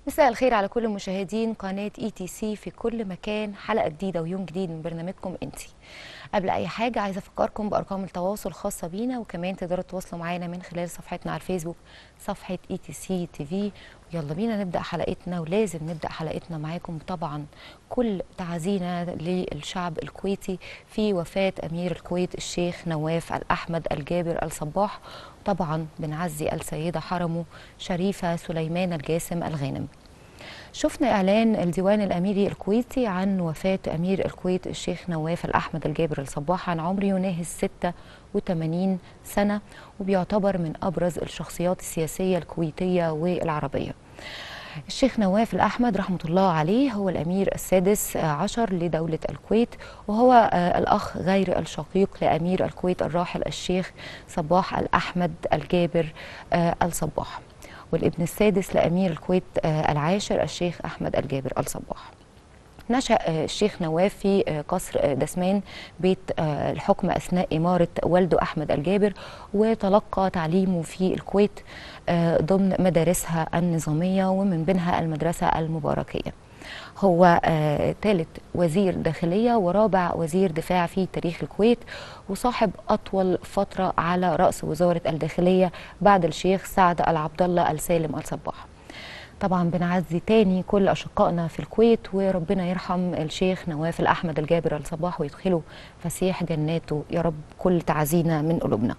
مساء الخير على كل مشاهدين قناة اي تي سي في كل مكان حلقة جديدة ويوم جديد من برنامجكم انتي قبل اي حاجة عايزة افكركم بارقام التواصل الخاصة بينا وكمان تقدروا تتواصلوا معانا من خلال صفحتنا على الفيسبوك صفحة اي تي سي تي في يلا بينا نبدأ حلقتنا ولازم نبدأ حلقتنا معاكم طبعا كل تعزينا للشعب الكويتي في وفاة أمير الكويت الشيخ نواف الأحمد الجابر الصباح طبعا بنعزي السيدة حرمه شريفة سليمان الجاسم الغانم شفنا إعلان الديوان الأميري الكويتي عن وفاة أمير الكويت الشيخ نواف الأحمد الجابر الصباح عن عمر يناهز 86 سنة وبيعتبر من أبرز الشخصيات السياسية الكويتية والعربية الشيخ نواف الأحمد رحمة الله عليه هو الأمير السادس عشر لدولة الكويت وهو الأخ غير الشقيق لأمير الكويت الراحل الشيخ صباح الأحمد الجابر الصباح والابن السادس لأمير الكويت العاشر الشيخ أحمد الجابر الصباح نشأ الشيخ نواف في قصر دسمان بيت الحكم أثناء إمارة والده أحمد الجابر وتلقى تعليمه في الكويت ضمن مدارسها النظامية ومن بينها المدرسة المباركية هو ثالث وزير داخلية ورابع وزير دفاع في تاريخ الكويت وصاحب أطول فترة على رأس وزارة الداخلية بعد الشيخ سعد العبد الله السالم الصباح طبعا بنعزي تاني كل أشقائنا في الكويت وربنا يرحم الشيخ نواف الأحمد الجابر الصباح ويدخله فسيح جناته يا رب كل تعزينا من قلوبنا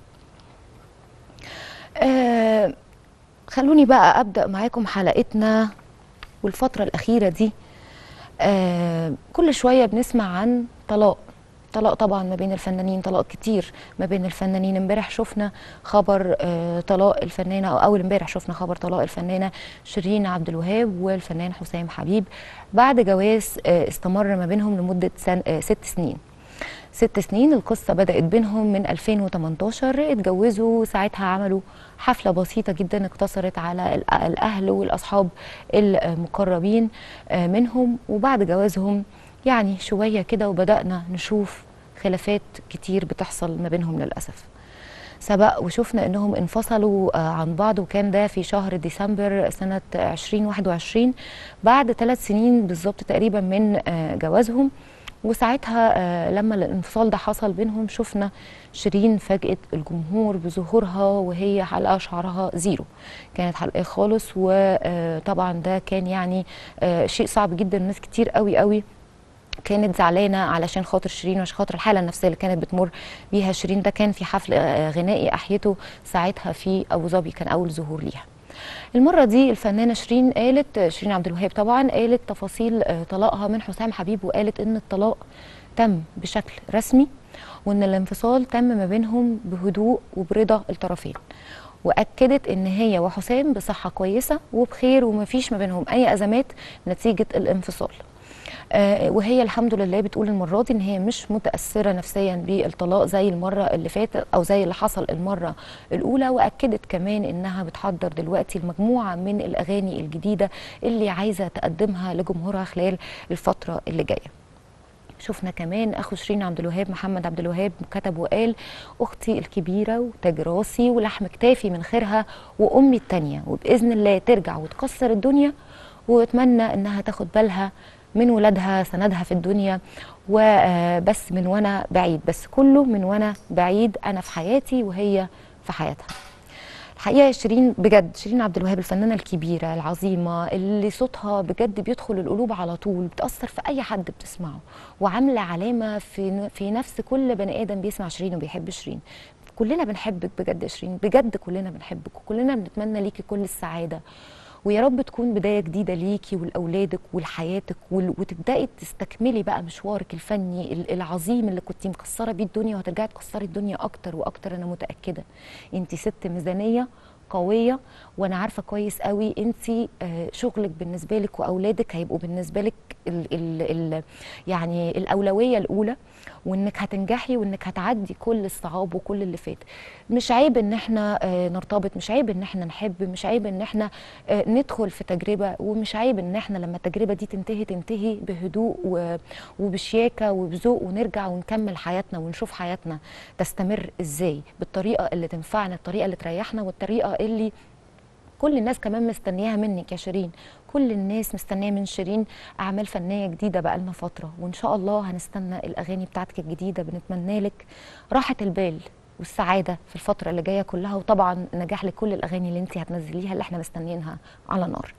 آه خلوني بقى أبدأ معاكم حلقتنا والفترة الأخيرة دي آه كل شوية بنسمع عن طلاق طلاق طبعا ما بين الفنانين طلاق كتير ما بين الفنانين امبارح شفنا خبر آه طلاق الفنانه او اول امبارح شفنا خبر طلاق الفنانه شيرين عبد الوهاب والفنان حسام حبيب بعد جواز آه استمر ما بينهم لمده سن آه ست سنين ست سنين القصة بدأت بينهم من 2018 اتجوزوا ساعتها عملوا حفلة بسيطة جدا اقتصرت على الأهل والأصحاب المقربين منهم وبعد جوازهم يعني شوية كده وبدأنا نشوف خلافات كتير بتحصل ما بينهم للأسف سبق وشفنا انهم انفصلوا عن بعض وكان ده في شهر ديسمبر سنة 2021 بعد ثلاث سنين بالظبط تقريبا من جوازهم وساعتها لما الانفصال ده حصل بينهم شفنا شيرين فاجأت الجمهور بظهورها وهي حلقة شعرها زيرو كانت حلقة خالص وطبعا ده كان يعني شيء صعب جدا ناس كتير قوي قوي كانت زعلانه علشان خاطر شيرين وعشان خاطر الحاله النفسيه اللي كانت بتمر بيها شيرين ده كان في حفل غنائي احيته ساعتها في ابو ظبي كان اول ظهور ليها المره دي الفنانه شيرين قالت شيرين عبد الوهاب طبعا قالت تفاصيل طلاقها من حسام حبيب وقالت ان الطلاق تم بشكل رسمي وان الانفصال تم ما بينهم بهدوء وبرضا الطرفين واكدت ان هي وحسام بصحه كويسه وبخير ومفيش ما بينهم اي ازمات نتيجه الانفصال آه وهي الحمد لله بتقول المره دي ان هي مش متاثره نفسيا بالطلاق زي المره اللي فاتت او زي اللي حصل المره الاولى واكدت كمان انها بتحضر دلوقتي المجموعه من الاغاني الجديده اللي عايزه تقدمها لجمهورها خلال الفتره اللي جايه شفنا كمان اخو شيرين عبد الوهاب محمد عبد الوهاب كتب وقال اختي الكبيره وتاج راسي ولحم كتافي من خيرها وامي التانيه وباذن الله ترجع وتكسر الدنيا واتمنى انها تاخد بالها من ولادها سندها في الدنيا وبس من وانا بعيد بس كله من وانا بعيد انا في حياتي وهي في حياتها الحقيقه شيرين بجد شيرين عبد الوهاب الفنانه الكبيره العظيمه اللي صوتها بجد بيدخل القلوب على طول بتاثر في اي حد بتسمعه وعامله علامه في في نفس كل بني ادم بيسمع شيرين وبيحب شيرين كلنا بنحبك بجد يا شيرين بجد كلنا بنحبك وكلنا بنتمنى ليكي كل السعاده ويا رب تكون بدايه جديده ليكي ولاولادك ولحياتك وتبداي تستكملي بقى مشوارك الفني العظيم اللي كنتي مكسره بيه الدنيا وهترجعي تكسري الدنيا اكتر واكتر انا متاكده انت ست ميزانيه قويه وانا عارفه كويس قوي انت شغلك بالنسبه لك واولادك هيبقوا بالنسبه لك ال ال ال يعني الاولويه الاولى وانك هتنجحي وانك هتعدي كل الصعاب وكل اللي فات مش عيب ان احنا نرتبط مش عيب ان احنا نحب مش عيب ان احنا ندخل في تجربه ومش عيب ان احنا لما التجربه دي تنتهي تنتهي بهدوء وبشياكه وبذوق ونرجع ونكمل حياتنا ونشوف حياتنا تستمر ازاي بالطريقه اللي تنفعنا الطريقه اللي تريحنا والطريقه اللي كل الناس كمان مستنياها منك يا شيرين كل الناس مستنيه من شيرين اعمال فنيه جديده بقالنا فتره وان شاء الله هنستنى الاغاني بتاعتك الجديده بنتمنى لك راحه البال والسعاده في الفتره اللي جايه كلها وطبعا نجاح لكل الاغاني اللي انت هتنزليها اللي احنا مستنيينها على نار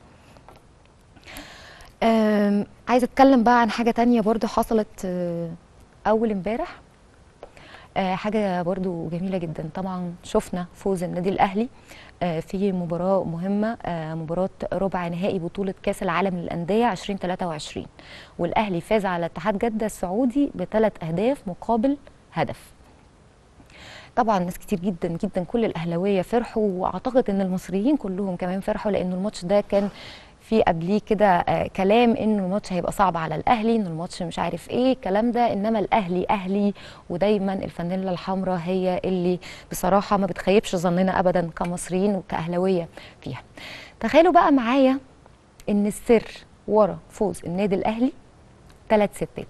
أم، عايزه اتكلم بقى عن حاجه تانية برضو حصلت آه، اول امبارح آه، حاجه برضو جميله جدا طبعا شفنا فوز النادي الاهلي آه، في مباراه مهمه آه، مباراه ربع نهائي بطوله كاس العالم للانديه 2023 والاهلي فاز على اتحاد جده السعودي بثلاث اهداف مقابل هدف طبعا ناس كتير جدا جدا كل الاهلاويه فرحوا واعتقد ان المصريين كلهم كمان فرحوا لان الماتش ده كان في قبليه كده آه، كلام انه الماتش هيبقى صعب على الاهلي ان الماتش مش عارف ايه الكلام ده انما الاهلي اهلي ودايما الفانيلا الحمراء هي اللي بصراحه ما بتخيبش ظننا ابدا كمصريين وكاهلاويه فيها تخيلوا بقى معايا ان السر ورا فوز النادي الاهلي ثلاث ستات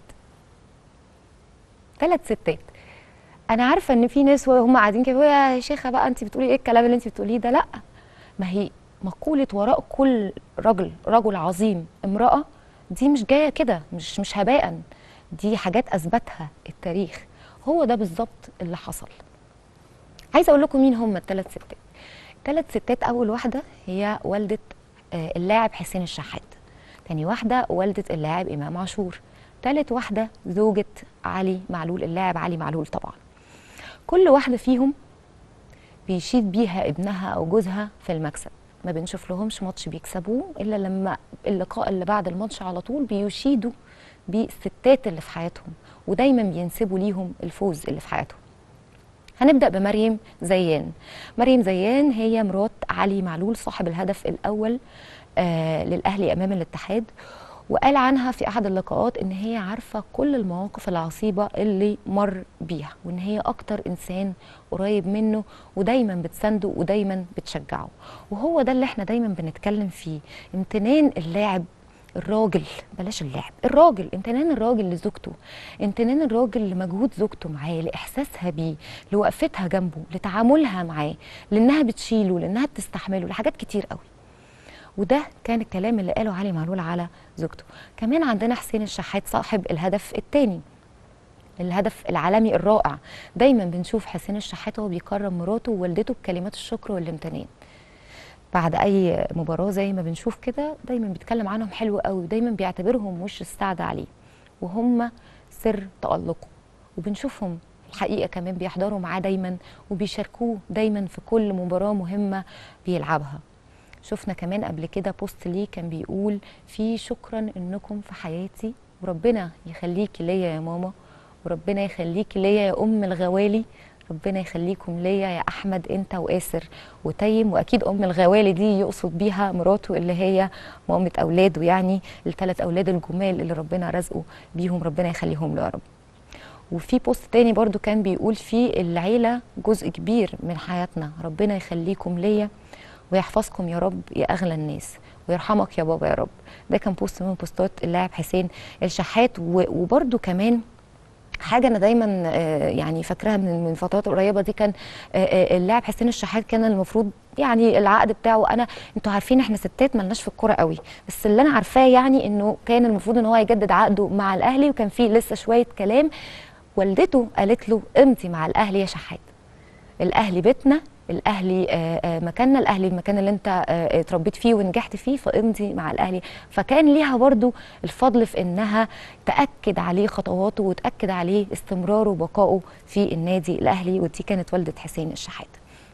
ثلاث ستات انا عارفه ان في ناس وهم قاعدين كده "يقولوا يا شيخه بقى انت بتقولي ايه الكلام اللي انت بتقوليه ده لا ما هي مقوله وراء كل رجل رجل عظيم امراه دي مش جايه كده مش مش هباء دي حاجات اثبتها التاريخ هو ده بالظبط اللي حصل عايزه اقول لكم مين هم الثلاث ستات ثلاث ستات اول واحده هي والده آه، اللاعب حسين الشحات تاني واحده والده اللاعب امام عاشور تالت واحده زوجة علي معلول اللاعب علي معلول طبعا كل واحده فيهم بيشيد بيها ابنها او جوزها في المكسب ما بنشوف لهمش ماتش بيكسبوه الا لما اللقاء اللي بعد الماتش على طول بيشيدوا بالستات اللي في حياتهم ودايما بينسبوا ليهم الفوز اللي في حياتهم هنبدا بمريم زيان مريم زيان هي مرات علي معلول صاحب الهدف الاول آه للاهلي امام الاتحاد وقال عنها في احد اللقاءات ان هي عارفه كل المواقف العصيبه اللي مر بيها وان هي اكتر انسان قريب منه ودايما بتسنده ودايما بتشجعه وهو ده اللي احنا دايما بنتكلم فيه امتنان اللاعب الراجل بلاش اللاعب الراجل امتنان الراجل لزوجته امتنان الراجل لمجهود زوجته معاه لاحساسها بيه لوقفتها جنبه لتعاملها معاه لانها بتشيله لانها بتستحمله لحاجات كتير قوي وده كان الكلام اللي قاله علي معلول على زوجته كمان عندنا حسين الشحات صاحب الهدف الثاني الهدف العالمي الرائع دايما بنشوف حسين الشحات وهو بيكرم مراته ووالدته بكلمات الشكر والامتنان بعد اي مباراه زي ما بنشوف كده دايما بيتكلم عنهم حلو قوي ودايما بيعتبرهم وش السعد عليه وهم سر تألقه وبنشوفهم الحقيقه كمان بيحضروا معاه دايما وبيشاركوه دايما في كل مباراه مهمه بيلعبها شفنا كمان قبل كده بوست ليه كان بيقول في شكرا انكم في حياتي وربنا يخليكي ليا يا ماما وربنا يخليكي ليا يا ام الغوالي ربنا يخليكم ليا يا احمد انت واسر وتيم واكيد ام الغوالي دي يقصد بيها مراته اللي هي مامه اولاده يعني الثلاث اولاد الجمال اللي ربنا رزقه بيهم ربنا يخليهم له يا رب وفي بوست تاني برضو كان بيقول فيه العيله جزء كبير من حياتنا ربنا يخليكم ليا ويحفظكم يا رب يا اغلى الناس ويرحمك يا بابا يا رب ده كان بوست من بوستات اللاعب حسين الشحات وبرده كمان حاجه انا دايما يعني فاكراها من من فترات قريبه دي كان اللاعب حسين الشحات كان المفروض يعني العقد بتاعه انا انتوا عارفين احنا ستات ملناش في الكوره قوي بس اللي انا عارفاه يعني انه كان المفروض ان هو يجدد عقده مع الاهلي وكان في لسه شويه كلام والدته قالت له امضي مع الاهلي يا شحات الاهلي بيتنا الاهلي مكاننا الاهلي المكان اللي انت اتربيت فيه ونجحت فيه فامضي مع الاهلي فكان ليها برضو الفضل في انها تاكد عليه خطواته وتاكد عليه استمراره وبقائه في النادي الاهلي ودي كانت والده حسين الشحات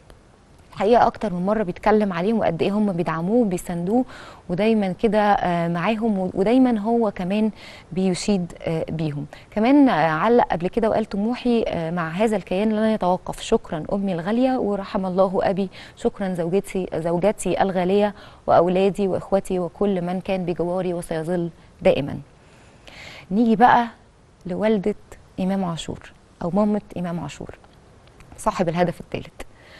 الحقيقه اكتر من مره بيتكلم عليهم وقد ايه هم بيدعموه وبيساندوه ودايما كده معاهم ودايما هو كمان بيشيد بيهم كمان علق قبل كده وقال طموحي مع هذا الكيان لن يتوقف شكرا امي الغاليه ورحم الله ابي شكرا زوجتي زوجتي الغاليه واولادي واخوتي وكل من كان بجواري وسيظل دائما نيجي بقى لوالده امام عاشور او مامه امام عاشور صاحب الهدف الثالث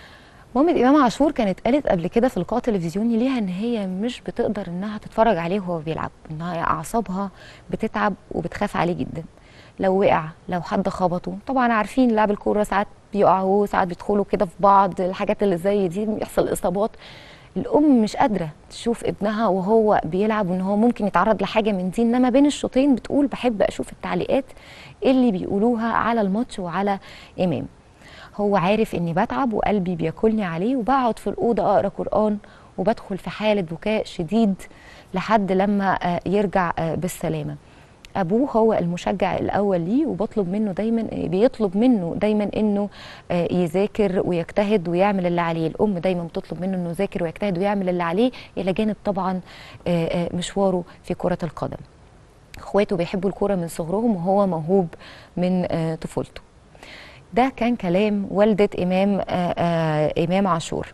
مامة إمام عاشور كانت قالت قبل كده في لقاء تلفزيوني ليها إن هي مش بتقدر إنها تتفرج عليه وهو بيلعب إنها أعصابها بتتعب وبتخاف عليه جدا لو وقع لو حد خبطه طبعا عارفين لاعب الكورة ساعات بيقعوا ساعات بيدخلوا كده في بعض الحاجات اللي زي دي بيحصل إصابات الام مش قادره تشوف ابنها وهو بيلعب وان هو ممكن يتعرض لحاجه من دي انما بين الشوطين بتقول بحب اشوف التعليقات اللي بيقولوها على الماتش وعلى امام هو عارف اني بتعب وقلبي بياكلني عليه وبقعد في الاوضه اقرا قران وبدخل في حاله بكاء شديد لحد لما آه، يرجع آه، بالسلامه ابوه هو المشجع الاول ليه وبطلب منه دايما بيطلب منه دايما انه آه، يذاكر ويجتهد ويعمل اللي عليه الام دايما بتطلب منه انه يذاكر ويجتهد ويعمل اللي عليه الى جانب طبعا آه، آه، مشواره في كره القدم اخواته بيحبوا الكوره من صغرهم وهو موهوب من آه، طفولته ده كان كلام والدة إمام آه، آه، إمام عاشور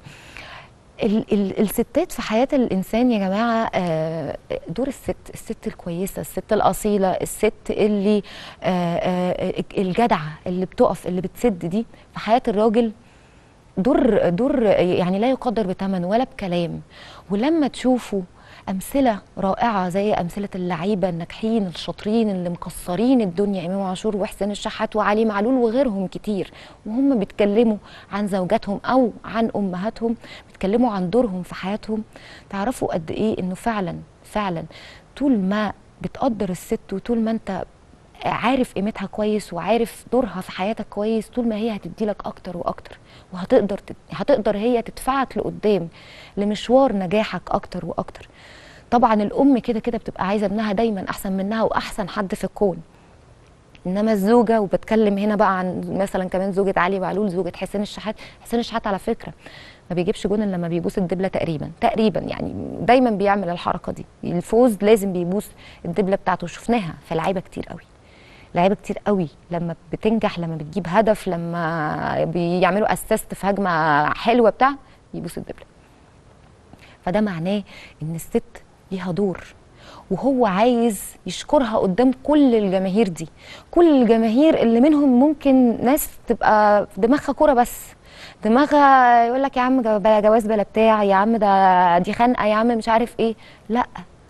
ال ال الستات في حياة الإنسان يا جماعة آه، دور الست الست الكويسة الست الأصيلة الست اللي آه، آه، الجدعة اللي بتقف اللي بتسد دي في حياة الراجل دور دور يعني لا يقدر بثمن ولا بكلام ولما تشوفوا امثله رائعه زي امثله اللعيبه الناجحين الشاطرين اللي مكسرين الدنيا امام عاشور وحسين الشحات وعلي معلول وغيرهم كتير وهم بيتكلموا عن زوجاتهم او عن امهاتهم بيتكلموا عن دورهم في حياتهم تعرفوا قد ايه انه فعلا فعلا طول ما بتقدر الست وطول ما انت عارف قيمتها كويس وعارف دورها في حياتك كويس طول ما هي هتدي لك اكتر واكتر وهتقدر تت... هتقدر هي تدفعك لقدام لمشوار نجاحك اكتر واكتر طبعا الام كده كده بتبقى عايزه ابنها دايما احسن منها واحسن حد في الكون انما الزوجه وبتكلم هنا بقى عن مثلا كمان زوجة علي معلول زوجة حسين الشحات حسين الشحات على فكره ما بيجيبش جون الا لما بيبوس الدبله تقريبا تقريبا يعني دايما بيعمل الحركه دي الفوز لازم بيبوس الدبله بتاعته شفناها في لعيبه كتير قوي لعيبه كتير قوي لما بتنجح لما بتجيب هدف لما بيعملوا اسيست في هجمه حلوه بتاع يبوس الدبله فده معناه ان الست ليها دور وهو عايز يشكرها قدام كل الجماهير دي كل الجماهير اللي منهم ممكن ناس تبقى في دماغها كوره بس دماغها يقول لك يا عم بلا جواز بلا بتاع يا عم ده دي خنقه يا عم مش عارف ايه لا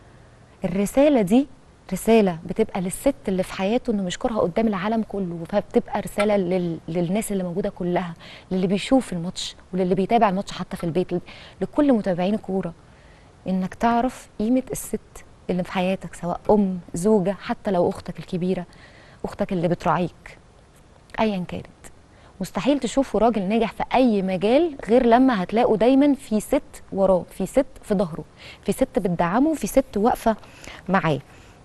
الرساله دي رساله بتبقى للست اللي في حياته انه يشكرها قدام العالم كله فبتبقى رساله لل... للناس اللي موجوده كلها للي بيشوف الماتش وللي بيتابع الماتش حتى في البيت لكل متابعين الكوره انك تعرف قيمه الست اللي في حياتك سواء ام زوجه حتى لو اختك الكبيره اختك اللي بتراعيك ايا كانت مستحيل تشوفوا راجل ناجح في اي مجال غير لما هتلاقوا دايما في ست وراه في ست في ظهره في ست بتدعمه في ست واقفه معاه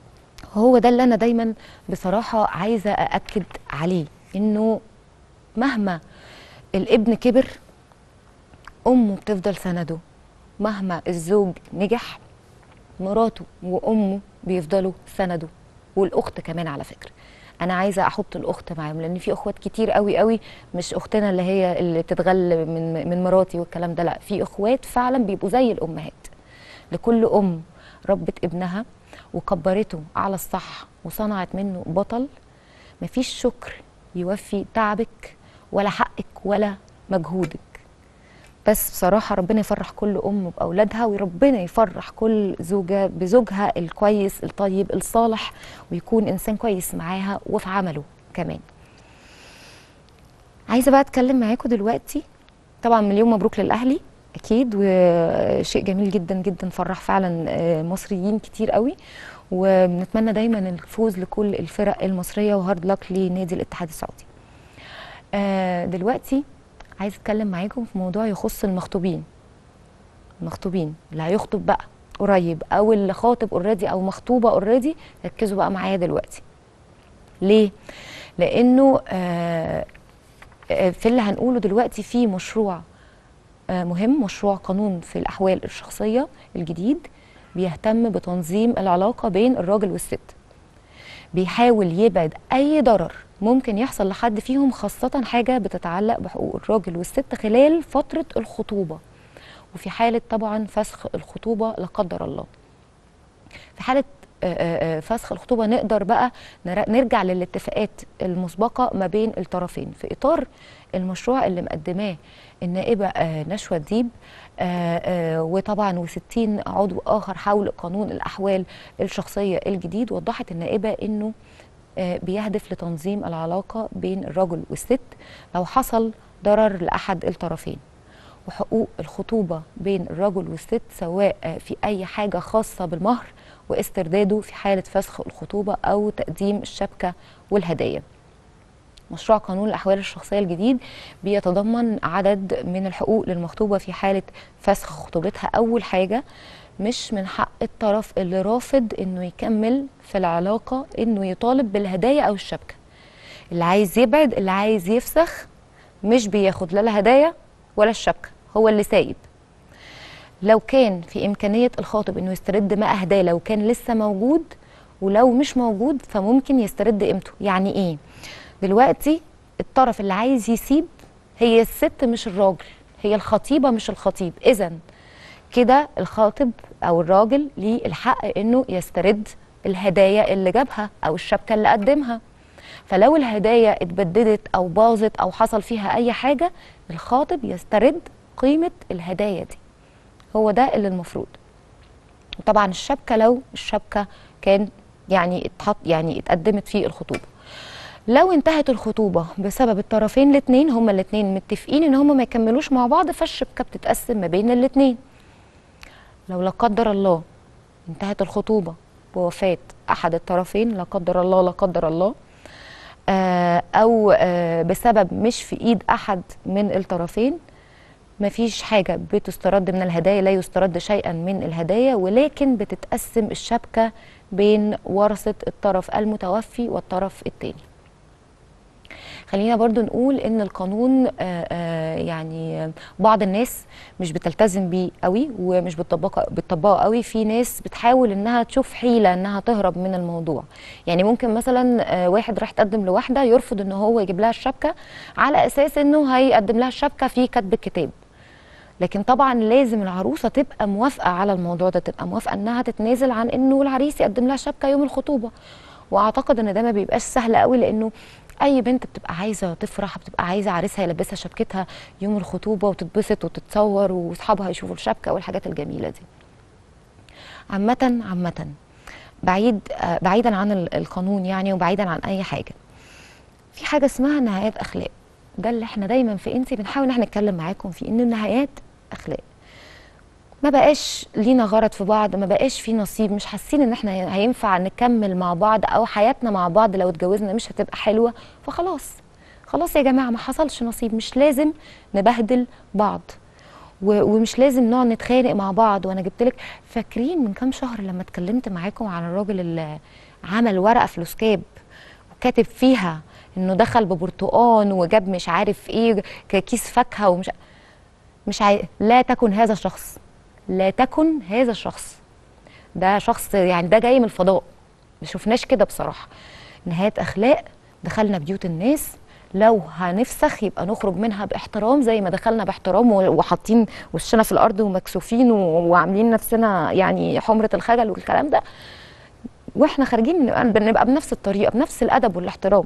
هو ده اللي انا دايما بصراحه عايزه ااكد عليه انه مهما الابن كبر امه بتفضل سنده مهما الزوج نجح مراته وامه بيفضلوا سنده والاخت كمان على فكره انا عايزه احط الاخت معاهم لان في اخوات كتير قوي قوي مش اختنا اللي هي اللي بتتغل من من مراتي والكلام ده لا في اخوات فعلا بيبقوا زي الامهات لكل ام ربت ابنها وكبرته على الصح وصنعت منه بطل مفيش شكر يوفي تعبك ولا حقك ولا مجهودك بس بصراحة ربنا يفرح كل أم بأولادها وربنا يفرح كل زوجة بزوجها الكويس الطيب الصالح ويكون إنسان كويس معاها وفي عمله كمان عايزة بقى أتكلم معاكم دلوقتي طبعا مليون مبروك للأهلي أكيد وشيء جميل جدا جدا فرح فعلا مصريين كتير قوي وبنتمنى دايما الفوز لكل الفرق المصرية وهارد لك لنادي الاتحاد السعودي دلوقتي عايز اتكلم معاكم في موضوع يخص المخطوبين المخطوبين اللي هيخطب بقى قريب او اللي خاطب اوريدي او مخطوبه اوريدي ركزوا بقى معايا دلوقتي ليه لانه آه في اللي هنقوله دلوقتي في مشروع آه مهم مشروع قانون في الاحوال الشخصيه الجديد بيهتم بتنظيم العلاقه بين الراجل والست بيحاول يبعد اي ضرر ممكن يحصل لحد فيهم خاصة حاجة بتتعلق بحقوق الراجل والست خلال فترة الخطوبة وفي حالة طبعا فسخ الخطوبة لا قدر الله في حالة فسخ الخطوبة نقدر بقى نرجع للاتفاقات المسبقة ما بين الطرفين في إطار المشروع اللي مقدماه النائبة نشوى الديب وطبعا و60 عضو آخر حول قانون الأحوال الشخصية الجديد وضحت النائبة أنه بيهدف لتنظيم العلاقة بين الرجل والست لو حصل ضرر لأحد الطرفين وحقوق الخطوبة بين الرجل والست سواء في أي حاجة خاصة بالمهر واسترداده في حالة فسخ الخطوبة أو تقديم الشبكة والهدايا مشروع قانون الأحوال الشخصية الجديد بيتضمن عدد من الحقوق للمخطوبة في حالة فسخ خطوبتها أول حاجة مش من حق الطرف اللي رافض انه يكمل في العلاقة انه يطالب بالهدايا او الشبكة اللي عايز يبعد اللي عايز يفسخ مش بياخد لا الهدايا ولا الشبكة هو اللي سايب لو كان في إمكانية الخاطب إنه يسترد ما أهداه لو كان لسه موجود ولو مش موجود فممكن يسترد قيمته يعني إيه؟ دلوقتي الطرف اللي عايز يسيب هي الست مش الراجل هي الخطيبة مش الخطيب إذا كده الخاطب أو الراجل ليه الحق إنه يسترد الهدايا اللي جابها أو الشبكة اللي قدمها فلو الهدايا اتبددت او باظت او حصل فيها اي حاجه الخاطب يسترد قيمه الهدايا دي هو ده اللي المفروض وطبعا الشبكه لو الشبكه كان يعني اتحط يعني اتقدمت في الخطوبه لو انتهت الخطوبه بسبب الطرفين الاثنين هما الاثنين متفقين ان هما ما يكملوش مع بعض فالشبكه بتتقسم ما بين الاثنين لو لا قدر الله انتهت الخطوبه بوفاه احد الطرفين لا قدر الله لا قدر الله او بسبب مش في ايد احد من الطرفين مفيش حاجه بتسترد من الهدايا لا يسترد شيئا من الهدايا ولكن بتتقسم الشبكه بين ورثه الطرف المتوفي والطرف الثاني خلينا برضو نقول ان القانون آآ آآ يعني بعض الناس مش بتلتزم بيه قوي ومش بتطبقه بتطبقه قوي في ناس بتحاول انها تشوف حيله انها تهرب من الموضوع يعني ممكن مثلا واحد راح يتقدم لواحده يرفض ان هو يجيب لها الشبكه على اساس انه هيقدم لها الشبكه في كتب الكتاب لكن طبعا لازم العروسه تبقى موافقه على الموضوع ده تبقى موافقه انها تتنازل عن انه العريس يقدم لها شبكه يوم الخطوبه واعتقد ان ده ما بيبقاش سهل قوي لانه اي بنت بتبقى عايزه تفرح بتبقى عايزه عريسها يلبسها شبكتها يوم الخطوبه وتتبسط وتتصور واصحابها يشوفوا الشبكه والحاجات الجميله دي عامه عامه بعيد بعيدا عن القانون يعني وبعيدا عن اي حاجه في حاجه اسمها نهايات اخلاق ده اللي احنا دايما في انسي بنحاول ان احنا نتكلم معاكم فيه ان النهايات اخلاق ما بقاش لينا غرض في بعض ما بقاش في نصيب مش حاسين ان احنا هينفع نكمل مع بعض او حياتنا مع بعض لو اتجوزنا مش هتبقى حلوه فخلاص خلاص يا جماعه ما حصلش نصيب مش لازم نبهدل بعض ومش لازم نقعد نتخانق مع بعض وانا جبت لك فاكرين من كام شهر لما اتكلمت معاكم على الراجل اللي عمل ورقه فلوسكاب وكاتب فيها انه دخل ببرتقان وجاب مش عارف ايه كيس فاكهه ومش مش عاي... لا تكن هذا الشخص لا تكن هذا الشخص ده شخص يعني ده جاي من الفضاء ما شفناش كده بصراحه نهايات اخلاق دخلنا بيوت الناس لو هنفسخ يبقى نخرج منها باحترام زي ما دخلنا باحترام وحاطين وشنا في الارض ومكسوفين وعاملين نفسنا يعني حمره الخجل والكلام ده واحنا خارجين بنبقى بنفس الطريقه بنفس الادب والاحترام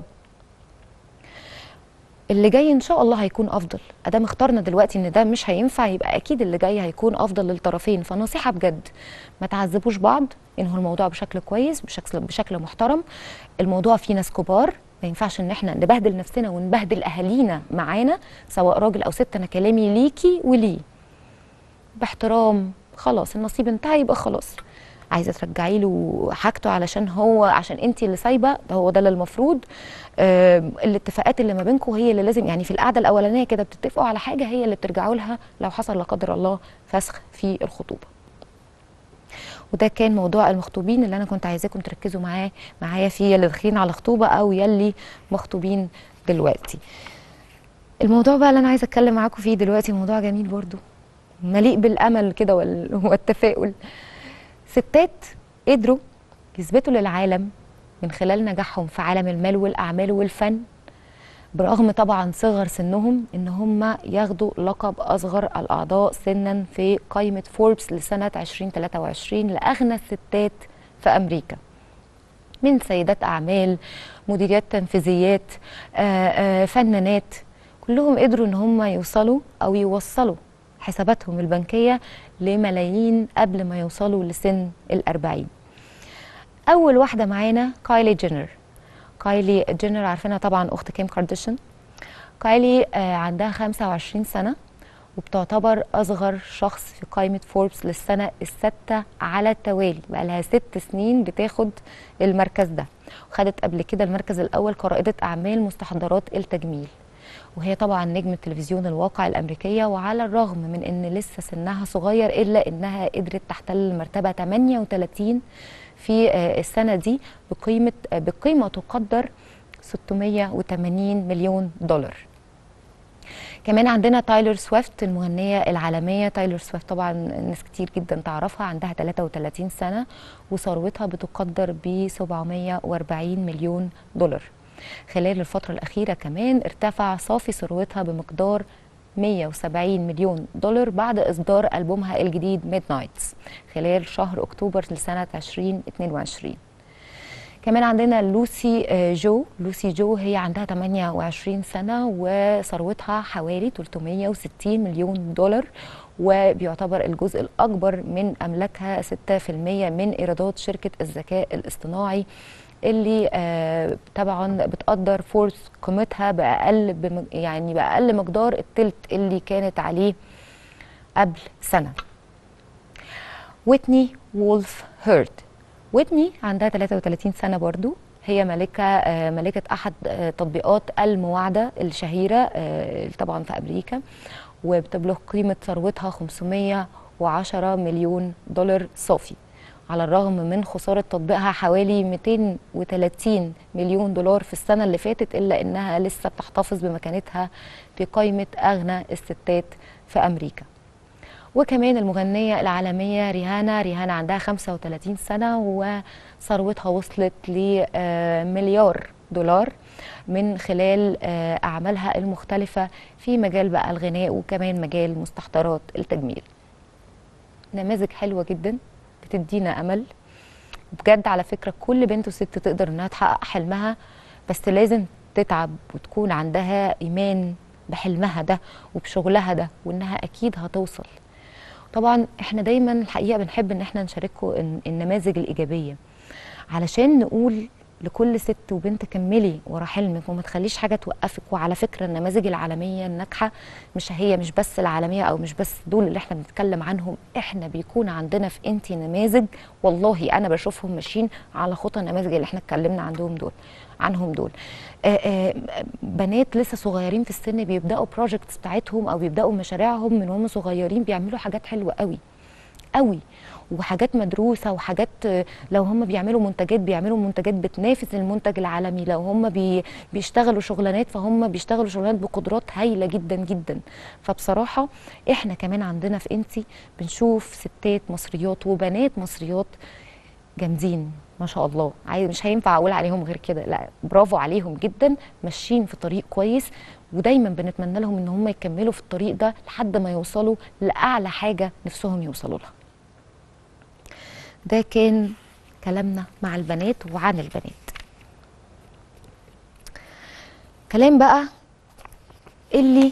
اللي جاي ان شاء الله هيكون افضل ادام اخترنا دلوقتي ان ده مش هينفع يبقى اكيد اللي جاي هيكون افضل للطرفين فنصيحه بجد ما تعذبوش بعض انهوا الموضوع بشكل كويس بشكل بشكل محترم الموضوع فيه ناس كبار ما ينفعش ان احنا نبهدل نفسنا ونبهدل اهالينا معانا سواء راجل او ست انا كلامي ليكي وليه باحترام خلاص النصيب انتهى يبقى خلاص عايزه ترجعي له حاجته علشان هو عشان انت اللي سايبه ده هو ده اللي المفروض آه الاتفاقات اللي ما بينكم هي اللي لازم يعني في القعده الاولانيه كده بتتفقوا على حاجه هي اللي بترجعوا لها لو حصل لا قدر الله فسخ في الخطوبه وده كان موضوع المخطوبين اللي انا كنت عايزاكم تركزوا معاه معايا فيه يلي داخلين على خطوبه او يلي مخطوبين دلوقتي الموضوع بقى اللي انا عايزه اتكلم معاكم فيه دلوقتي موضوع جميل برضو مليء بالامل كده والتفاؤل ستات قدروا يثبتوا للعالم من خلال نجاحهم في عالم المال والاعمال والفن برغم طبعا صغر سنهم ان هم ياخدوا لقب اصغر الاعضاء سنا في قائمه فوربس لسنه 2023 لاغنى الستات في امريكا من سيدات اعمال مديريات تنفيذيات آآ آآ فنانات كلهم قدروا ان هم يوصلوا او يوصلوا حساباتهم البنكيه لملايين قبل ما يوصلوا لسن الأربعين أول واحدة معانا كايلي جينر كايلي جينر عارفينها طبعا أخت كيم كارديشن كايلي آه عندها 25 سنة وبتعتبر أصغر شخص في قائمة فوربس للسنة الستة على التوالي بقى لها ست سنين بتاخد المركز ده وخدت قبل كده المركز الأول كرائدة أعمال مستحضرات التجميل وهي طبعا نجم التلفزيون الواقع الأمريكية وعلى الرغم من أن لسه سنها صغير إلا أنها قدرت تحتل المرتبة 38 في آه، السنة دي بقيمة آه، بقيمة تقدر 680 مليون دولار كمان عندنا تايلور سويفت المغنية العالمية تايلور سويفت طبعا ناس كتير جدا تعرفها عندها 33 سنة وثروتها بتقدر ب 740 مليون دولار خلال الفترة الأخيرة كمان ارتفع صافي ثروتها بمقدار 170 مليون دولار بعد إصدار ألبومها الجديد ميد نايتس خلال شهر أكتوبر لسنة 2022 كمان عندنا لوسي آه، جو لوسي جو هي عندها 28 سنة وثروتها حوالي 360 مليون دولار وبيعتبر الجزء الأكبر من أملاكها 6% من إيرادات شركة الذكاء الاصطناعي اللي آه طبعا بتقدر فورس قيمتها باقل بم يعني باقل مقدار التلت اللي كانت عليه قبل سنه ويتني وولف هيرد ويتني عندها 33 سنه برضو هي مالكة آه مالكة أحد آه تطبيقات المواعدة الشهيرة آه طبعا في أمريكا وبتبلغ قيمة ثروتها 510 مليون دولار صافي على الرغم من خسارة تطبيقها حوالي 230 مليون دولار في السنة اللي فاتت إلا إنها لسه بتحتفظ بمكانتها في قائمة أغنى الستات في أمريكا وكمان المغنية العالمية ريهانا ريهانا عندها 35 سنة وثروتها وصلت لمليار دولار من خلال آه، أعمالها المختلفة في مجال بقى الغناء وكمان مجال مستحضرات التجميل نماذج حلوة جدا بتدينا امل بجد على فكره كل بنت وست تقدر انها تحقق حلمها بس لازم تتعب وتكون عندها ايمان بحلمها ده وبشغلها ده وانها اكيد هتوصل طبعا احنا دايما الحقيقه بنحب ان احنا نشارككم النماذج الايجابيه علشان نقول لكل ست وبنت كملي ورا حلمك وما تخليش حاجه توقفك وعلى فكره النماذج العالميه الناجحه مش هي مش بس العالميه او مش بس دول اللي احنا بنتكلم عنهم احنا بيكون عندنا في انتي نماذج والله انا بشوفهم ماشيين على خطى النماذج اللي احنا اتكلمنا عندهم دول عنهم دول آآ آآ بنات لسه صغيرين في السن بيبداوا بروجكتس بتاعتهم او بيبداوا مشاريعهم من هم صغيرين بيعملوا حاجات حلوه قوي قوي وحاجات مدروسه وحاجات لو هم بيعملوا منتجات بيعملوا منتجات بتنافس المنتج العالمي لو هم بي بيشتغلوا شغلانات فهم بيشتغلوا شغلانات بقدرات هايله جدا جدا فبصراحه احنا كمان عندنا في انتي بنشوف ستات مصريات وبنات مصريات جامدين ما شاء الله عايز مش هينفع اقول عليهم غير كده لا برافو عليهم جدا ماشيين في طريق كويس ودايما بنتمنى لهم ان هم يكملوا في الطريق ده لحد ما يوصلوا لاعلى حاجه نفسهم يوصلوا لها ده كان كلامنا مع البنات وعن البنات كلام بقى اللي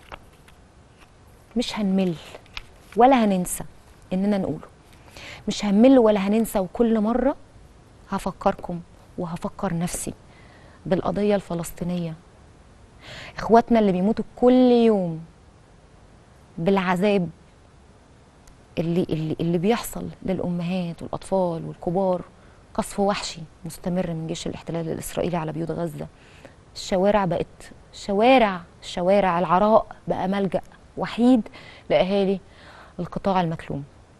مش هنمل ولا هننسى اننا نقوله مش هنمل ولا هننسى وكل مره هفكركم وهفكر نفسي بالقضيه الفلسطينيه اخواتنا اللي بيموتوا كل يوم بالعذاب اللي اللي اللي بيحصل للامهات والاطفال والكبار قصف وحشي مستمر من جيش الاحتلال الاسرائيلي على بيوت غزه الشوارع بقت شوارع شوارع العراء بقى ملجا وحيد لاهالي القطاع المكلوم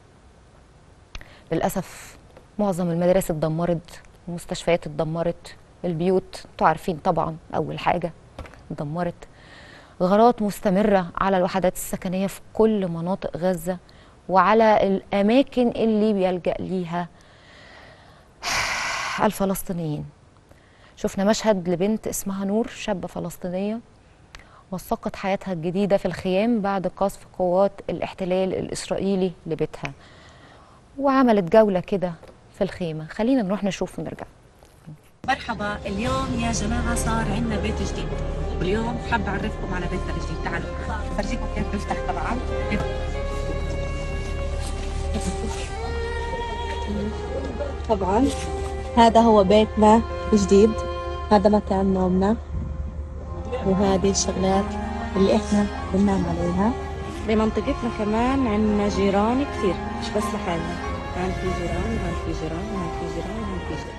للاسف معظم المدارس اتدمرت المستشفيات اتدمرت البيوت انتوا عارفين طبعا اول حاجه اتدمرت غارات مستمره على الوحدات السكنيه في كل مناطق غزه وعلى الاماكن اللي بيلجا ليها الفلسطينيين شفنا مشهد لبنت اسمها نور شابه فلسطينيه وثقت حياتها الجديده في الخيام بعد قصف قوات الاحتلال الاسرائيلي لبيتها وعملت جوله كده في الخيمه خلينا نروح نشوف ونرجع مرحبا اليوم يا جماعه صار عندنا بيت جديد واليوم حابه اعرفكم على بيتنا الجديد تعالوا فرجيكم كيف بيفتح طبعا طبعا هذا هو بيتنا الجديد هذا مكان نومنا وهذه الشغلات اللي احنا بننام عليها بمنطقتنا كمان عندنا جيران كثير مش بس لحالنا هون في جيران هون في جيران هون في جيران هون في جيران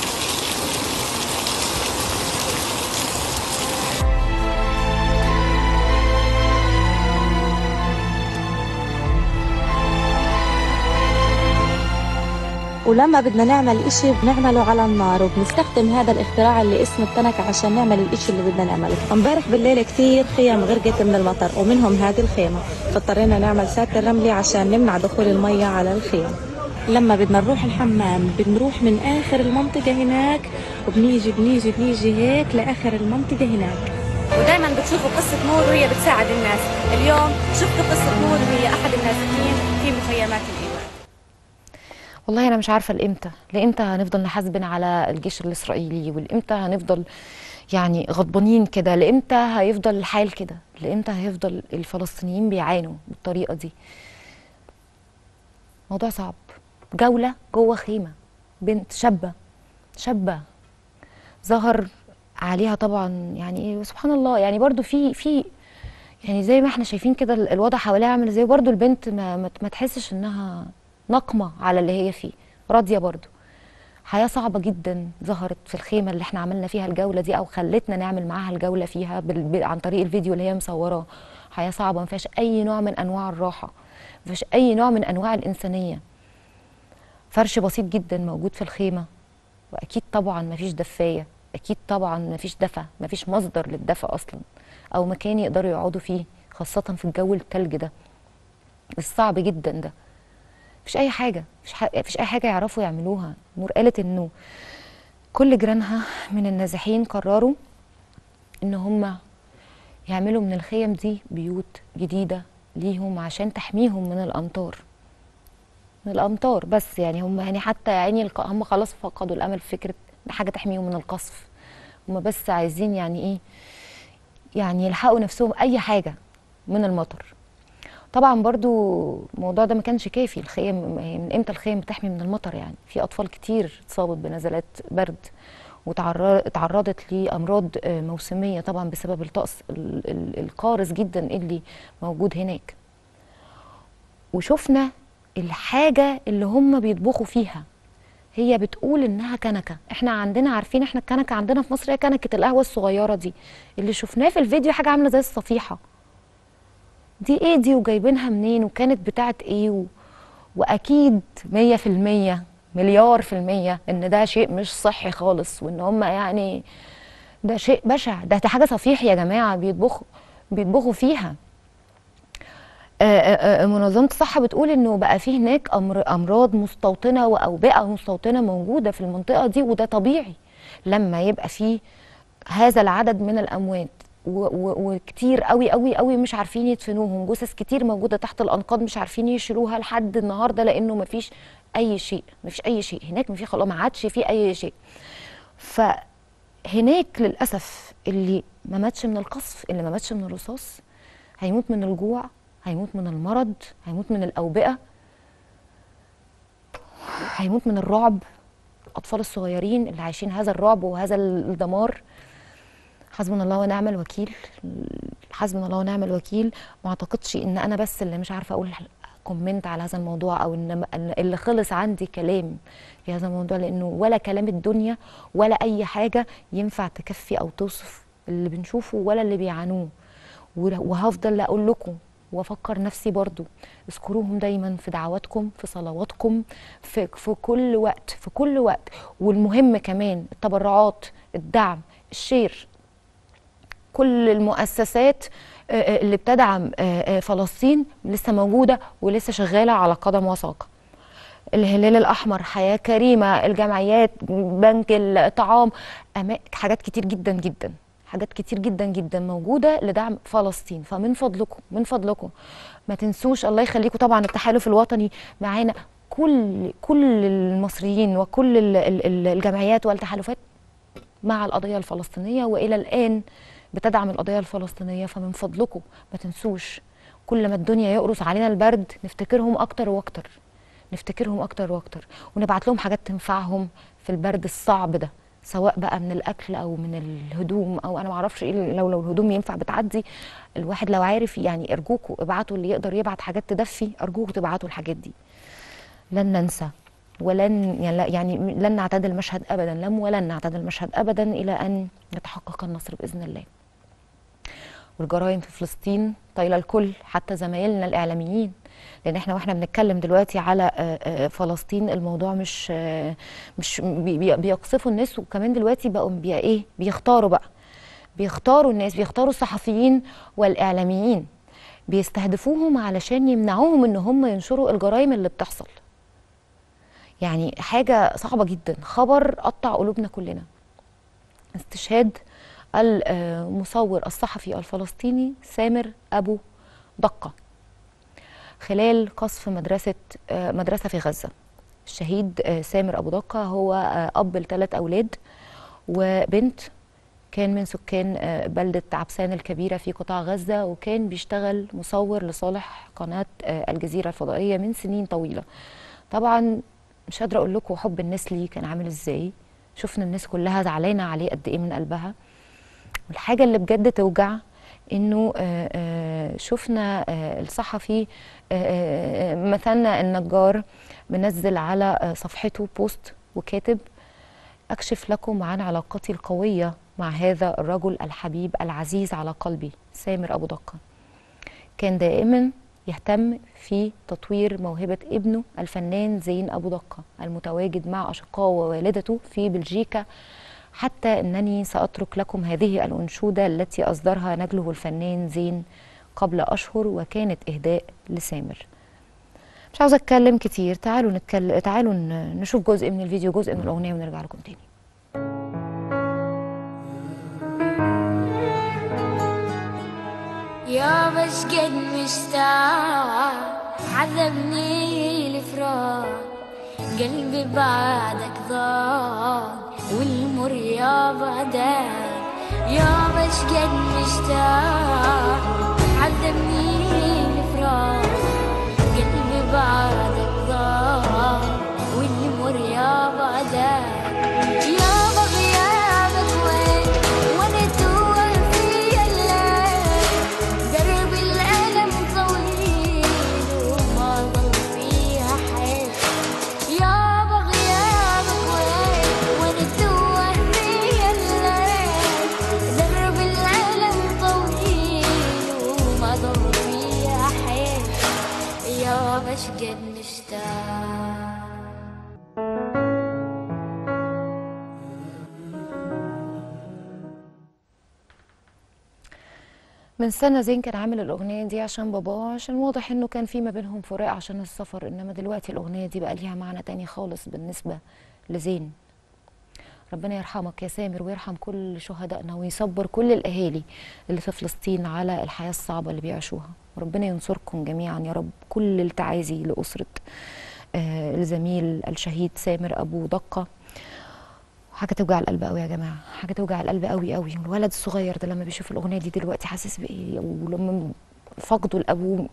ولما بدنا نعمل إشي بنعمله على النار وبنستخدم هذا الاختراع اللي اسمه التنكة عشان نعمل الإشي اللي بدنا نعمله امبارح بالليل كثير خيم غرقت من المطر ومنهم هذه الخيمة فاضطرينا نعمل ساتر رملي عشان نمنع دخول المية على الخيم لما بدنا نروح الحمام بنروح من آخر المنطقة هناك وبنيجي بنيجي بنيجي هيك لآخر المنطقة هناك ودائما بتشوفوا قصة نور وهي بتساعد الناس اليوم شفت قصة نور وهي أحد النازحين في مخيمات الإيواء والله انا مش عارفه لامتى لامتى هنفضل نحاسبن على الجيش الاسرائيلي ولامتى هنفضل يعني غضبانين كده لامتى هيفضل الحال كده لامتى هيفضل الفلسطينيين بيعانوا بالطريقه دي موضوع صعب جوله جوه خيمه بنت شابه شابه ظهر عليها طبعا يعني ايه سبحان الله يعني برضو في في يعني زي ما احنا شايفين كده ال- الوضع حواليها عامل ازاي برضو البنت ما, ما, ما تحسش انها نقمة على اللي هي فيه راضية برضو حياة صعبة جدا ظهرت في الخيمة اللي احنا عملنا فيها الجولة دي او خلتنا نعمل معاها الجولة فيها بال... ب... عن طريق الفيديو اللي هي مصوراه حياة صعبة ما فيهاش اي نوع من انواع الراحة ما فيهاش اي نوع من انواع الانسانية فرش بسيط جدا موجود في الخيمة واكيد طبعا ما فيش دفاية اكيد طبعا ما فيش دفى ما فيش مصدر للدفى اصلا او مكان يقدروا يقعدوا فيه خاصة في الجو التلج ده الصعب جدا ده مفيش اي حاجه مفيش, ح... مفيش اي حاجه يعرفوا يعملوها نور قالت انه كل جيرانها من النازحين قرروا ان هم يعملوا من الخيم دي بيوت جديده ليهم عشان تحميهم من الامطار من الامطار بس يعني هم يعني حتى يعني الق... هم خلاص فقدوا الامل في فكره إن حاجه تحميهم من القصف هم بس عايزين يعني ايه يعني يلحقوا نفسهم اي حاجه من المطر طبعا برضو الموضوع ده ما كانش كافي الخيم من امتى الخيم بتحمي من المطر يعني في اطفال كتير اتصابت بنزلات برد وتعرضت لامراض آه، موسميه طبعا بسبب الطقس ال- ال- القارس جدا اللي موجود هناك وشفنا الحاجه اللي هم بيطبخوا فيها هي بتقول انها كنكه احنا عندنا عارفين احنا الكنكه عندنا في مصر هي كنكه القهوه الصغيره دي اللي شفناه في الفيديو حاجه عامله زي الصفيحه دي ايه دي وجايبينها منين وكانت بتاعت ايه و... واكيد مية في المية مليار في المية ان ده شيء مش صحي خالص وان هم يعني ده شيء بشع ده, ده حاجة صفيح يا جماعة بيطبخوا بيطبخوا فيها آه، آه، آه، منظمة الصحة بتقول انه بقى في هناك أمر امراض مستوطنة واوبئة مستوطنة موجودة في المنطقة دي وده طبيعي لما يبقى في هذا العدد من الاموات و- و- وكتير قوي قوي قوي مش عارفين يدفنوهم جثث كتير موجوده تحت الانقاض مش عارفين يشيلوها لحد النهارده لانه مفيش اي شيء مفيش اي شيء هناك مفيش خلاص ما عادش في اي شيء فهناك للاسف اللي ما ماتش من القصف اللي ما ماتش من الرصاص هيموت من الجوع هيموت من المرض هيموت من الاوبئه هيموت من الرعب الاطفال الصغيرين اللي عايشين هذا الرعب وهذا الدمار حسبنا الله ونعم الوكيل حسبنا الله ونعم الوكيل ما اعتقدش ان انا بس اللي مش عارفه اقول كومنت على هذا الموضوع او ان إن اللي خلص عندي كلام في هذا الموضوع لانه ولا كلام الدنيا ولا اي حاجه ينفع تكفي او توصف اللي بنشوفه ولا اللي بيعانوه وه- وهفضل اقول لكم وافكر نفسي برضو اذكروهم دايما في دعواتكم في صلواتكم في, في كل وقت في كل وقت والمهم كمان التبرعات الدعم الشير كل المؤسسات آه، آه، اللي بتدعم آه، آه، فلسطين لسه موجودة ولسه شغالة على قدم وساق الهلال الأحمر حياة كريمة الجمعيات بنك الطعام أما- حاجات كتير جدا جدا حاجات كتير جدا جدا موجودة لدعم فلسطين فمن فضلكم من فضلكم ما تنسوش الله يخليكم طبعا التحالف الوطني معانا كل كل المصريين وكل ال- ال- ال- الجمعيات والتحالفات مع القضية الفلسطينية وإلى الآن بتدعم القضية الفلسطينية فمن فضلكم ما تنسوش كل ما الدنيا يقرص علينا البرد نفتكرهم أكتر وأكتر نفتكرهم أكتر وأكتر ونبعت لهم حاجات تنفعهم في البرد الصعب ده سواء بقى من الاكل او من الهدوم او انا ما اعرفش ايه لو لو الهدوم ينفع بتعدي الواحد لو عارف يعني ارجوكوا ابعتوا اللي يقدر يبعت حاجات تدفي ارجوكوا تبعتوا الحاجات دي لن ننسى ولن يعني لا- يعني لن نعتاد المشهد ابدا لم ولن نعتاد المشهد ابدا الى ان يتحقق النصر باذن الله والجرائم في فلسطين طايله الكل حتى زمايلنا الاعلاميين لان احنا واحنا بنتكلم دلوقتي على آه، آه، فلسطين الموضوع مش آه، مش بي- بي- بيقصفوا الناس وكمان دلوقتي بقوا بي ايه بيختاروا بقى بيختاروا الناس بيختاروا الصحفيين والاعلاميين بيستهدفوهم علشان يمنعوهم ان هم ينشروا الجرائم اللي بتحصل يعني حاجه صعبه جدا خبر قطع قلوبنا كلنا استشهاد المصور الصحفي الفلسطيني سامر ابو دقه خلال قصف مدرسه آه، مدرسه في غزه الشهيد آه، سامر ابو دقه هو آه، اب لثلاث اولاد وبنت كان من سكان آه، بلدة عبسان الكبيرة في قطاع غزة وكان بيشتغل مصور لصالح قناة آه، الجزيرة الفضائية من سنين طويلة طبعا مش قادرة أقول لكم حب الناس ليه كان عامل إزاي شفنا الناس كلها زعلانة عليه قد إيه من قلبها والحاجة اللي بجد توجع إنه آه، آه، شفنا آه، الصحفي آه، آه، مثلنا النجار منزل على آه، صفحته بوست وكاتب أكشف لكم عن علاقتي القوية مع هذا الرجل الحبيب العزيز على قلبي سامر أبو دقة كان دائما يهتم في تطوير موهبة ابنه الفنان زين أبو دقة المتواجد مع أشقائه ووالدته في بلجيكا حتى أنني سأترك لكم هذه الأنشودة التي أصدرها نجله الفنان زين قبل أشهر وكانت إهداء لسامر مش عاوزة أتكلم كتير تعالوا نتكلم تعالوا ن- نشوف جزء من الفيديو جزء من الأغنية ونرجع لكم تاني يا بس قد مشتاق عذبني الفراق قلبي بعدك ضاق والمر يا بعدك يا بس قد مشتاق عذبني الفراق قلبي بعدك ضاق والمر يا بعدك يا بغيابك وين وانا توه في الليل درب الألم طويل وما ضل فيها حيل يا بغيابك وين وانا توه في الليل درب الألم طويل وما ضل فيها حيل يا بش قد مشتاق من سنة زين كان عامل الأغنية دي عشان باباه عشان واضح إنه كان في ما بينهم فراق عشان السفر إنما دلوقتي الأغنية دي بقى ليها معنى تاني خالص بالنسبة لزين ربنا يرحمك يا سامر ويرحم كل شهدائنا ويصبر كل الأهالي اللي في فلسطين على الحياة الصعبة اللي بيعيشوها وربنا ينصركم جميعا يا رب كل التعازي لأسرة آه الزميل الشهيد سامر أبو دقة حاجه توجع القلب قوي يا جماعه حاجه توجع القلب قوي قوي والولد الصغير ده لما بيشوف الاغنيه دي دلوقتي حاسس بايه ولما فقده لابوه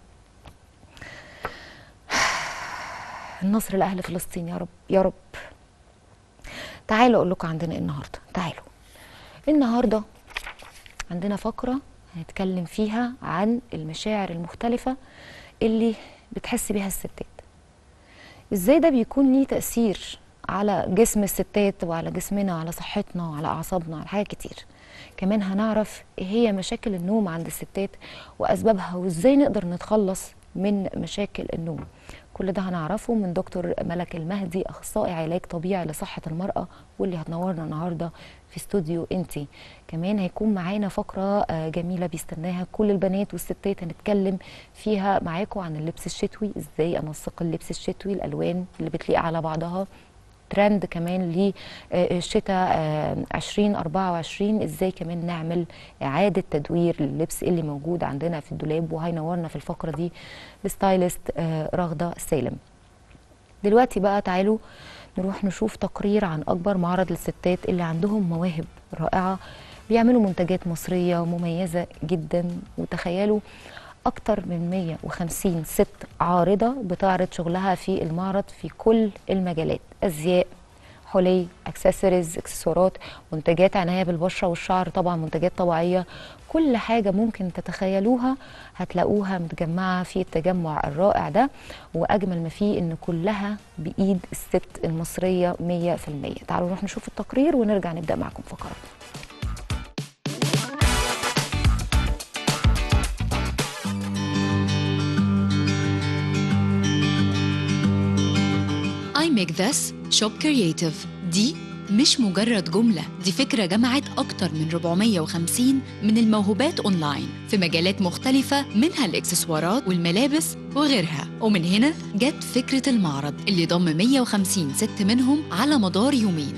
النصر لاهل فلسطين يا رب يا رب تعالوا اقول لكم عندنا ايه النهارده تعالوا النهارده عندنا فقره هنتكلم فيها عن المشاعر المختلفه اللي بتحس بيها الستات ازاي ده بيكون ليه تأثير على جسم الستات وعلى جسمنا وعلى صحتنا وعلى أعصابنا على حاجات كتير كمان هنعرف ايه هي مشاكل النوم عند الستات وأسبابها وازاي نقدر نتخلص من مشاكل النوم كل ده هنعرفه من دكتور ملك المهدي أخصائي علاج طبيعي لصحة المرأة واللي هتنورنا النهاردة في استوديو انتي كمان هيكون معانا فقرة آه، جميلة بيستناها كل البنات والستات هنتكلم فيها معاكم عن اللبس الشتوي ازاي انسق اللبس الشتوي الالوان اللي بتليق على بعضها ترند كمان للشتاء 2024 ازاي كمان نعمل اعاده تدوير لللبس اللي موجود عندنا في الدولاب وهينورنا في الفقره دي الستايلست آه، رغده سالم دلوقتي بقى تعالوا نروح نشوف تقرير عن اكبر معرض للستات اللي عندهم مواهب رائعه بيعملوا منتجات مصريه مميزه جدا وتخيلوا اكتر من 150 ست عارضه بتعرض شغلها في المعرض في كل المجالات ازياء حلي اكسسوارز اكسسوارات منتجات عنايه بالبشره والشعر طبعا منتجات طبيعيه كل حاجه ممكن تتخيلوها هتلاقوها متجمعه في التجمع الرائع ده واجمل ما فيه ان كلها بايد الست المصريه 100% تعالوا نروح نشوف التقرير ونرجع نبدا معكم فقرات I make this shop creative دي مش مجرد جملة دي فكرة جمعت أكتر من 450 من الموهوبات أونلاين في مجالات مختلفة منها الإكسسوارات والملابس وغيرها ومن هنا جت فكرة المعرض اللي ضم 150 ست منهم على مدار يومين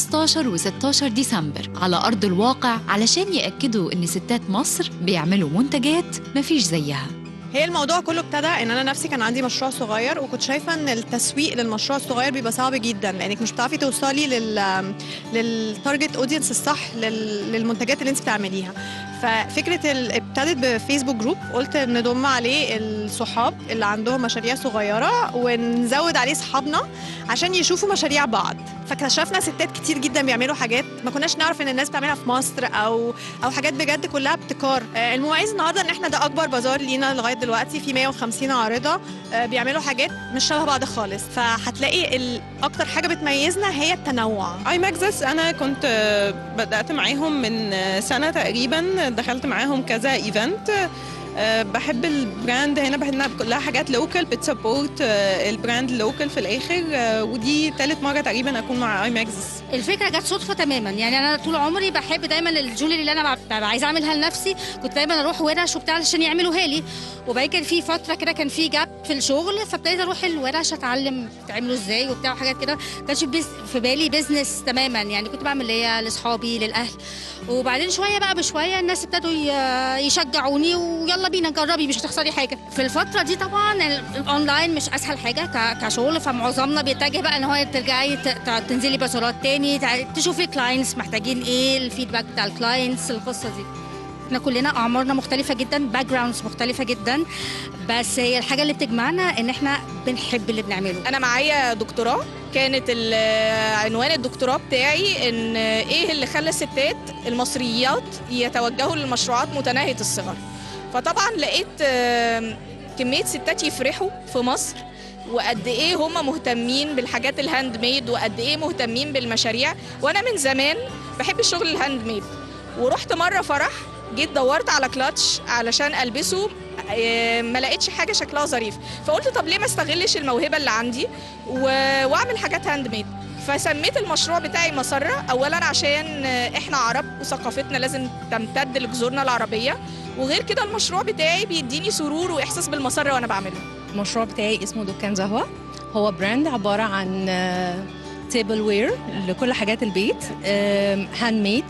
15 و16 ديسمبر على أرض الواقع علشان يأكدوا إن ستات مصر بيعملوا منتجات مفيش زيها هي الموضوع كله ابتدى ان انا نفسي كان عندي مشروع صغير وكنت شايفه ان التسويق للمشروع الصغير بيبقى صعب جدا لانك مش بتعرفي توصلي لل للتارجت اودينس الصح لل... للمنتجات اللي انت بتعمليها ففكره ال... ابتدت بفيسبوك جروب قلت نضم عليه الصحاب اللي عندهم مشاريع صغيره ونزود عليه صحابنا عشان يشوفوا مشاريع بعض فاكتشفنا ستات كتير جدا بيعملوا حاجات ما كناش نعرف ان الناس بتعملها في مصر او او حاجات بجد كلها ابتكار آه، المميز النهارده ان احنا ده اكبر بازار لينا لغايه دلوقتي في 150 عارضه آه، بيعملوا حاجات مش شبه بعض خالص فهتلاقي ال- اكتر حاجه بتميزنا هي التنوع اي ماكزس انا كنت آه، بدات معاهم من آه، سنه تقريبا دخلت معاهم كذا ايفنت آه، بحب البراند هنا بحب انها كلها حاجات لوكال بتسبورت البراند لوكال في الاخر آه، ودي ثالث مره تقريبا اكون مع اي ماكزس الفكره جت صدفه تماما يعني انا طول عمري بحب دايما الجولري اللي انا ببقى عايزه اعملها لنفسي كنت دايما اروح ورش وبتاع علشان يعملوها لي وبعدين كان في فتره كده كان في جاب في الشغل فابتديت اروح الورش اتعلم بتعملوا ازاي وبتاع وحاجات كده ما كانش بيز- في بالي بيزنس تماما يعني كنت بعمل ليا لاصحابي للاهل وبعدين شويه بقى بشويه الناس ابتدوا ي- يشجعوني ويلا بينا جربي مش هتخسري حاجه في الفتره دي طبعا ال- الاونلاين مش اسهل حاجه ك- كشغل فمعظمنا بيتجه بقى ان هو ترجعي ت- ت- تنزلي بازارات تاني تع- تشوفي كلاينتس محتاجين ايه الفيدباك بتاع الكلاينتس القصه دي احنا كلنا اعمارنا مختلفه جدا باك جراوندز مختلفه جدا بس هي الحاجه اللي بتجمعنا ان احنا بنحب اللي بنعمله انا معايا دكتوراه كانت ال- عنوان الدكتوراه بتاعي ان ايه اللي خلى الستات المصريات يتوجهوا للمشروعات متناهيه الصغر فطبعا لقيت آم، كميه ستات يفرحوا في مصر وقد ايه هم مهتمين بالحاجات الهاند ميد وقد ايه مهتمين بالمشاريع وانا من زمان بحب الشغل الهاند ميد ورحت مره فرح جيت دورت على كلاتش علشان البسه آه، ما لقيتش حاجه شكلها ظريف فقلت طب ليه ما استغلش الموهبه اللي عندي و... واعمل حاجات هاند ميد فسميت المشروع بتاعي مسرة أولا عشان إحنا عرب وثقافتنا لازم تمتد لجذورنا العربية وغير كده المشروع بتاعي بيديني سرور وإحساس بالمسرة وأنا بعمله المشروع بتاعي اسمه دكان زهوة هو براند عبارة عن تيبل وير لكل حاجات البيت هاند ميد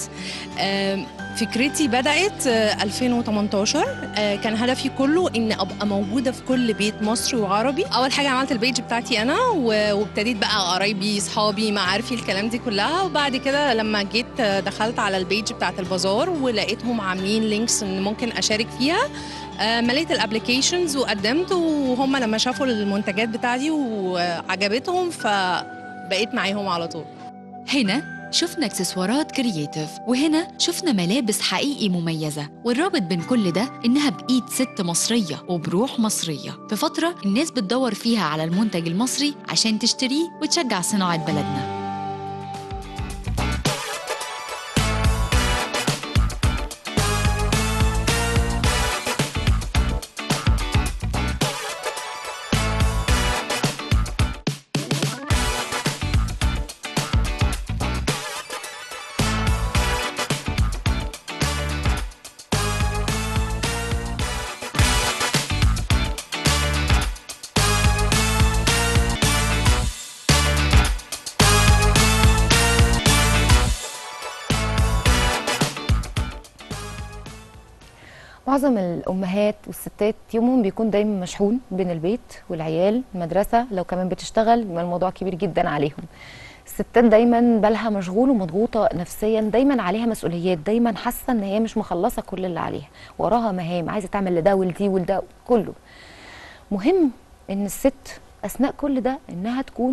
فكرتي بدأت آه، 2018 آه، كان هدفي كله إن أبقى موجودة في كل بيت مصري وعربي أول حاجة عملت البيج بتاعتي أنا و- وابتديت بقى قرايبي صحابي معارفي الكلام دي كلها وبعد كده لما جيت آه، دخلت على البيج بتاعت البازار ولقيتهم عاملين لينكس إن ممكن أشارك فيها آه، مليت الابلكيشنز وقدمت وهم لما شافوا المنتجات بتاعتي وعجبتهم فبقيت معاهم على طول هنا شفنا اكسسوارات كرييتيف وهنا شفنا ملابس حقيقي مميزة والرابط بين كل ده إنها بإيد ست مصرية وبروح مصرية في فترة الناس بتدور فيها على المنتج المصري عشان تشتريه وتشجع صناعة بلدنا معظم الامهات والستات يومهم بيكون دايما مشحون بين البيت والعيال المدرسه لو كمان بتشتغل بيبقى الموضوع كبير جدا عليهم الستات دايما بالها مشغول ومضغوطه نفسيا دايما عليها مسؤوليات دايما حاسه ان هي مش مخلصه كل اللي عليها وراها مهام عايزه تعمل لده ولدي ولده كله مهم ان الست اثناء كل ده انها تكون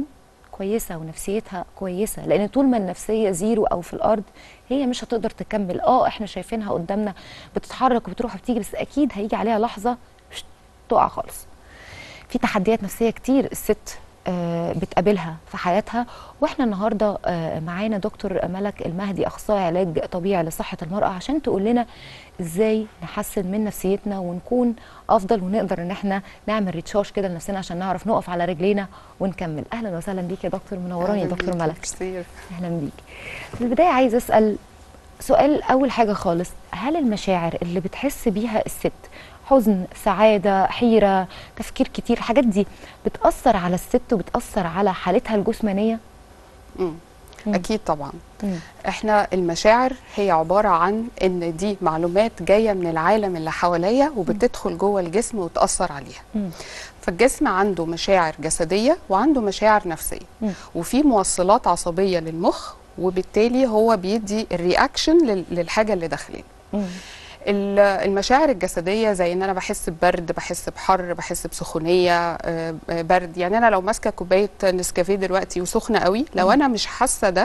كويسه ونفسيتها كويسه لان طول ما النفسيه زيرو او في الارض هي مش هتقدر تكمل اه احنا شايفينها قدامنا بتتحرك وبتروح وبتيجي بس اكيد هيجي عليها لحظه شت، تقع خالص في تحديات نفسيه كتير الست آه، بتقابلها في حياتها واحنا النهارده آه، معانا دكتور ملك المهدي اخصائي علاج طبيعي لصحه المراه عشان تقول لنا ازاي نحسن من نفسيتنا ونكون افضل ونقدر ان احنا نعمل ريتشارج كده لنفسنا عشان نعرف نقف على رجلينا ونكمل اهلا وسهلا بيك يا دكتور منوراني يا أهلاً دكتور بيكي، ملك ميرسي. اهلا بيك في البدايه عايزه اسال سؤال اول حاجه خالص هل المشاعر اللي بتحس بيها الست حزن سعاده حيره تفكير كتير الحاجات دي بتاثر على الست وبتاثر على حالتها الجسمانيه مم. مم. اكيد طبعا مم. احنا المشاعر هي عباره عن ان دي معلومات جايه من العالم اللي حواليا وبتدخل جوه الجسم وتاثر عليها مم. فالجسم عنده مشاعر جسديه وعنده مشاعر نفسيه مم. وفي موصلات عصبيه للمخ وبالتالي هو بيدي الرياكشن لل- للحاجه اللي داخلين مم. ال- المشاعر الجسديه زي ان انا بحس ببرد بحس بحر بحس بسخونيه آه، آه، برد يعني انا لو ماسكه كوبايه نسكافيه دلوقتي وسخنه قوي لو انا مش حاسه ده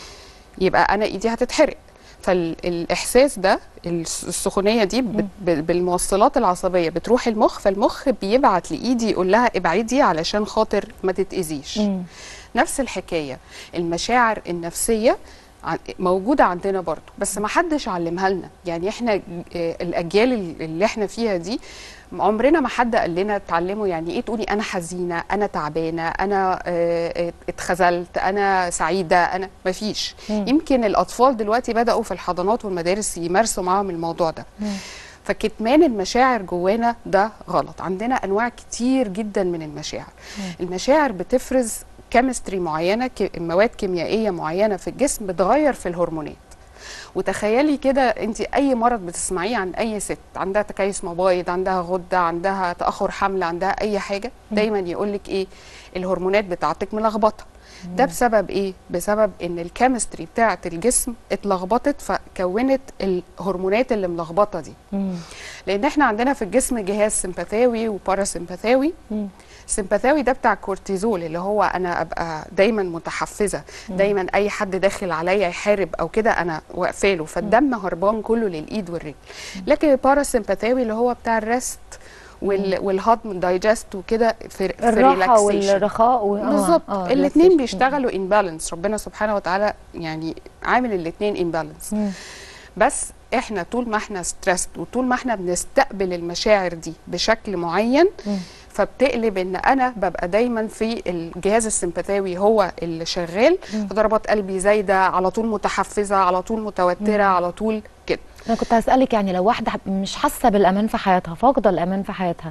يبقى انا ايدي هتتحرق فالاحساس ده الس- السخونيه دي بت- ب- بالموصلات العصبيه بتروح المخ فالمخ بيبعت لايدي يقول لها ابعدي علشان خاطر ما تتاذيش مم. نفس الحكايه المشاعر النفسيه ع- موجوده عندنا برضو بس ما حدش علمها لنا يعني احنا آه، الاجيال اللي احنا فيها دي عمرنا ما حد قال لنا اتعلموا يعني ايه تقولي انا حزينه انا تعبانه انا آه، اتخذلت انا سعيده انا ما فيش مم. يمكن الاطفال دلوقتي بداوا في الحضانات والمدارس يمارسوا معاهم الموضوع ده فكتمان المشاعر جوانا ده غلط عندنا انواع كتير جدا من المشاعر المشاعر بتفرز كيمستري معينه ك- مواد كيميائيه معينه في الجسم بتغير في الهرمونات وتخيلي كده انت اي مرض بتسمعيه عن اي ست عندها تكيس مبايض عندها غده عندها تاخر حمل عندها اي حاجه دايما يقول لك ايه الهرمونات بتاعتك ملخبطه ده بسبب ايه بسبب ان الكيمستري بتاعه الجسم اتلخبطت فكونت الهرمونات اللي ملخبطه دي مم. لان احنا عندنا في الجسم جهاز سمباثاوي وباراسمباثاوي مم. السمباثاوي ده بتاع الكورتيزول اللي هو انا ابقى دايما متحفزه دايما اي حد داخل عليا يحارب او كده انا واقفه له فالدم هربان كله للايد والرجل لكن الباراسمباثاوي اللي هو بتاع الريست وال والهضم دايجست وكده في في الراحه relaxation. والرخاء و... آه، بالظبط آه، الاثنين relaxation. بيشتغلوا ان بالانس ربنا سبحانه وتعالى يعني عامل الاثنين ان بالانس مم. بس احنا طول ما احنا ستريسد وطول ما احنا بنستقبل المشاعر دي بشكل معين مم. فبتقلب ان انا ببقى دايما في الجهاز السمباثاوي هو اللي شغال ضربات قلبي زايده على طول متحفزه على طول متوتره على طول كده انا كنت هسالك يعني لو واحده مش حاسه بالامان في حياتها فاقده الامان في حياتها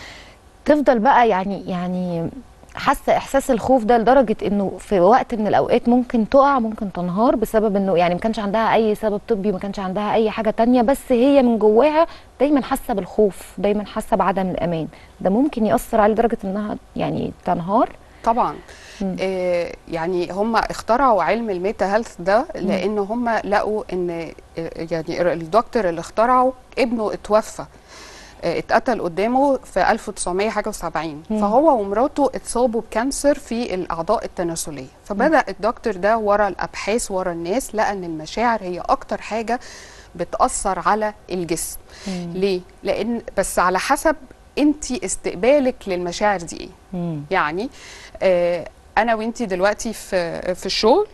تفضل بقى يعني يعني حاسه احساس الخوف ده لدرجه انه في وقت من الاوقات ممكن تقع ممكن تنهار بسبب انه يعني ما كانش عندها اي سبب طبي ما كانش عندها اي حاجه تانية بس هي من جواها دايما حاسه بالخوف دايما حاسه بعدم الامان ده ممكن ياثر على لدرجه انها يعني تنهار طبعا مم. آه يعني هم اخترعوا علم الميتا هيلث ده لان هم لقوا ان آه، يعني الدكتور اللي اخترعه ابنه اتوفى آه، اتقتل قدامه في 1900 حاجه و70 مم. فهو ومراته اتصابوا بكانسر في الاعضاء التناسليه فبدا الدكتور ده ورا الابحاث ورا الناس لقى ان المشاعر هي اكتر حاجه بتاثر على الجسم مم. ليه لان بس على حسب انت استقبالك للمشاعر دي ايه مم. يعني آه انا وانتي دلوقتي في في الشغل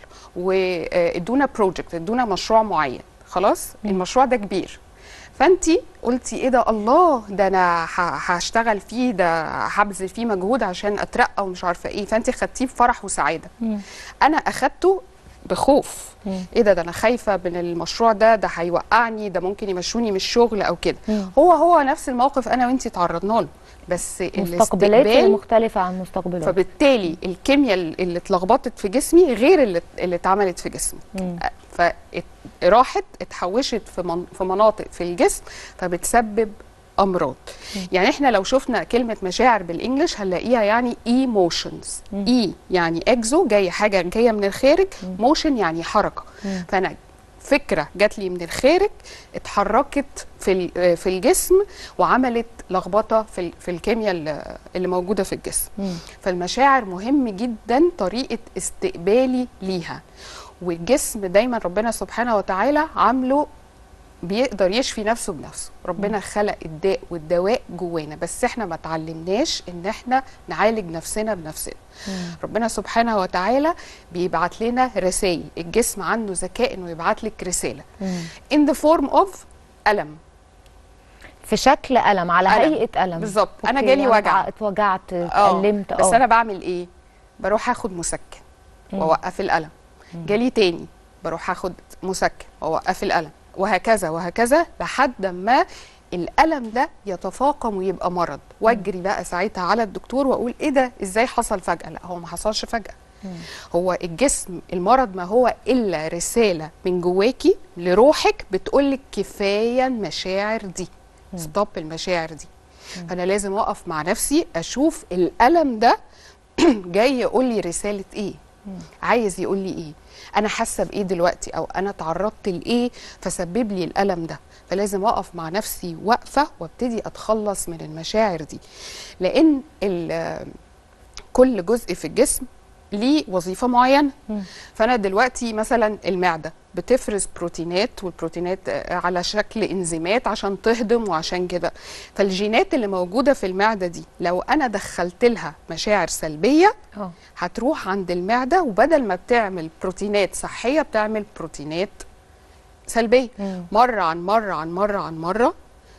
وادونا بروجكت ادونا مشروع معين خلاص المشروع ده كبير فانتي قلتي ايه ده الله ده انا ه- هشتغل فيه ده هبذل فيه مجهود عشان اترقى ومش عارفه ايه فانتي خدتيه بفرح وسعاده مم. انا اخدته بخوف مم. ايه ده ده انا خايفه من المشروع ده ده هيوقعني ده ممكن يمشوني من الشغل او كده مم. هو هو نفس الموقف انا وانتي تعرضنا له بس مستقبلات الاستقبال مختلفه عن مستقبلات فبالتالي الكيمياء اللي اتلخبطت في جسمي غير اللي اللي اتعملت في جسمي مم. فراحت اتحوشت في من في مناطق في الجسم فبتسبب امراض يعني احنا لو شفنا كلمه مشاعر بالانجلش هنلاقيها يعني ايموشنز اي يعني اكزو جاي حاجه جايه من الخارج موشن يعني حركه مم. فانا فكره جات لي من الخارج اتحركت في ال- في الجسم وعملت لخبطه في ال- في الكيمياء اللي- اللي موجوده في الجسم فالمشاعر مهم جدا طريقه استقبالي ليها والجسم دايما ربنا سبحانه وتعالى عامله بيقدر يشفي نفسه بنفسه ربنا خلق الداء والدواء جوانا بس احنا ما اتعلمناش ان احنا نعالج نفسنا بنفسنا ربنا سبحانه وتعالى بيبعت لنا رسائل الجسم عنده ذكاء انه يبعت لك رساله in the form of ألم في شكل ألم على ألم. هيئة ألم بالظبط. أنا أوكي، جالي يعني وجع. اتوجعت آه، اتألمت بس اه انا بعمل ايه بروح اخد مسكن واوقف الالم جالي تاني بروح اخد مسكن واوقف الالم وهكذا وهكذا لحد ما الالم ده يتفاقم ويبقى مرض واجري بقى ساعتها على الدكتور واقول ايه ده ازاي حصل فجاه لا هو ما حصلش فجاه هو الجسم المرض ما هو الا رساله من جواكي لروحك بتقولك كفايه المشاعر دي ستوب المشاعر دي فانا لازم اقف مع نفسي اشوف الالم ده جاي يقول لي رساله ايه عايز يقول لي ايه انا حاسه بايه دلوقتي او انا تعرضت لايه فسبب لي الالم ده فلازم اقف مع نفسي واقفه وابتدي اتخلص من المشاعر دي لان ال- كل جزء في الجسم ليه وظيفه معينه فانا دلوقتي مثلا المعده بتفرز بروتينات والبروتينات آه، على شكل انزيمات عشان تهضم وعشان كده فالجينات اللي موجوده في المعده دي لو انا دخلت لها مشاعر سلبيه اه هتروح عند المعده وبدل ما بتعمل بروتينات صحيه بتعمل بروتينات سلبيه مم. مره عن مره عن مره عن مره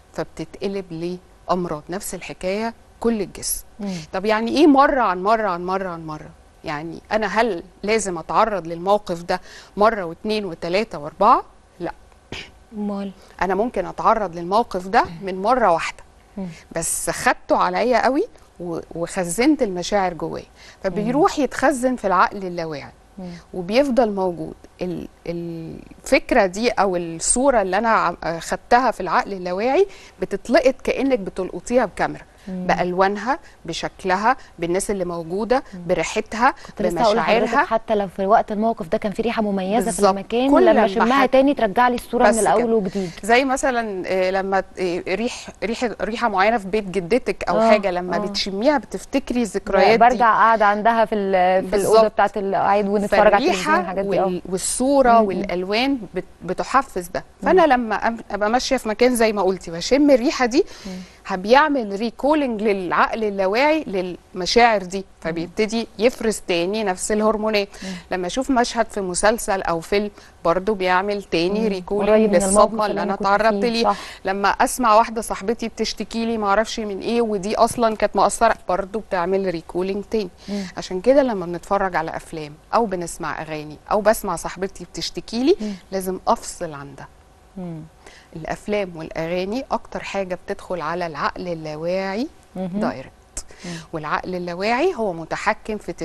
فبتتقلب لامراض نفس الحكايه كل الجسم مم. طب يعني ايه مره عن مره عن مره عن مره يعني انا هل لازم اتعرض للموقف ده مره واثنين وثلاثه واربعه لا امال انا ممكن اتعرض للموقف ده من مره واحده مم. بس خدته عليا قوي و- وخزنت المشاعر جوايا فبيروح يتخزن في العقل اللاواعي مم. وبيفضل موجود ال- الفكره دي او الصوره اللي انا عم- آه خدتها في العقل اللاواعي بتتلقط كانك بتلقطيها بكاميرا بالوانها بشكلها بالناس اللي موجوده بريحتها كنت لسه هقول لحضرتك بمشاعرها حتى لو في وقت الموقف ده كان في ريحه مميزه في بالظبط. المكان كل لما لما اشمها حد- تاني ترجع لي الصوره بس من الاول كده. وجديد زي مثلا آه، لما آه، ريح ريحه ريحه معينه في بيت جدتك او آه، حاجه لما آه. بتشميها بتفتكري الذكريات دي برجع قاعده عندها في ال- في الاوضه بالظبط. بتاعه القعاد ونتفرج على التلفزيون فالريحه الحاجات دي اه وال... والصوره مم. والالوان بت... بتحفز ده فانا لما أم- ابقى ماشيه في مكان زي ما قلتي واشم الريحه دي بيعمل ريكولينج للعقل اللاواعي للمشاعر دي فبيبتدي يفرز تاني نفس الهرمونات لما اشوف مشهد في مسلسل او فيلم برضه بيعمل تاني مم. ريكولينج قريب من الموقف للصدمه اللي انا كنت تعرضت فيه. ليه صح. لما اسمع واحده صاحبتي بتشتكي لي معرفش من ايه ودي اصلا كانت مقصره برضه بتعمل ريكولينج تاني مم. عشان كده لما بنتفرج على افلام او بنسمع اغاني او بسمع صاحبتي بتشتكي لي لازم افصل عن ده مم. الافلام والاغاني اكتر حاجه بتدخل على العقل اللاواعي مهم. دايركت والعقل اللاواعي هو متحكم في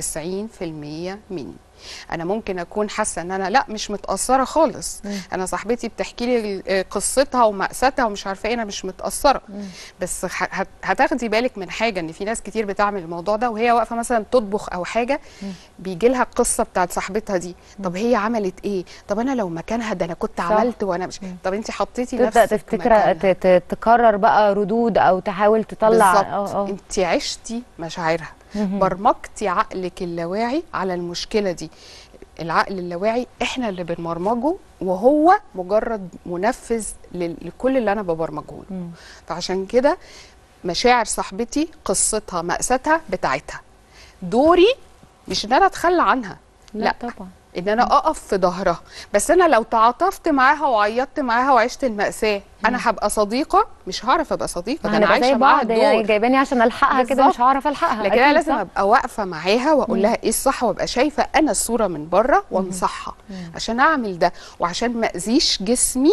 90% مني انا ممكن اكون حاسه ان انا لا مش متاثره خالص انا صاحبتي بتحكي لي آه، قصتها ومأساتها ومش عارفه ايه انا مش متاثره بس ه- هت- هتاخدي بالك من حاجه ان في ناس كتير بتعمل الموضوع ده وهي واقفه مثلا تطبخ او حاجه بيجي لها القصه بتاعت صاحبتها دي طب هي عملت ايه طب انا لو مكانها ده انا كنت صح. عملت وانا مش طب انت حطيتي تبدا نفسك تفتكر مكانها. ت- ت- تكرر بقى ردود او تحاول تطلع بالظبط اه اه انت عشتي مشاعرها مهم. برمجتي عقلك اللاواعي على المشكله دي العقل اللاواعي احنا اللي بنبرمجه وهو مجرد منفذ لل- لكل اللي انا ببرمجه له مم. فعشان كده مشاعر صاحبتي قصتها مأساتها بتاعتها دوري مش ان انا اتخلى عنها لا, لا طبعا ان انا اقف في ظهرها بس انا لو تعاطفت معاها وعيطت معاها وعشت المأساة انا هبقى صديقة مش هعرف ابقى صديقة ده انا هنبقى زي عايشة معاها بعض يعني الدور جايباني عشان الحقها كده بالظبط. مش هعرف الحقها لكن انا أكيد لازم صح. ابقى واقفه معاها واقول لها ايه الصح وابقى شايفه انا الصوره من بره وانصحها عشان اعمل ده وعشان ما اذيش جسمي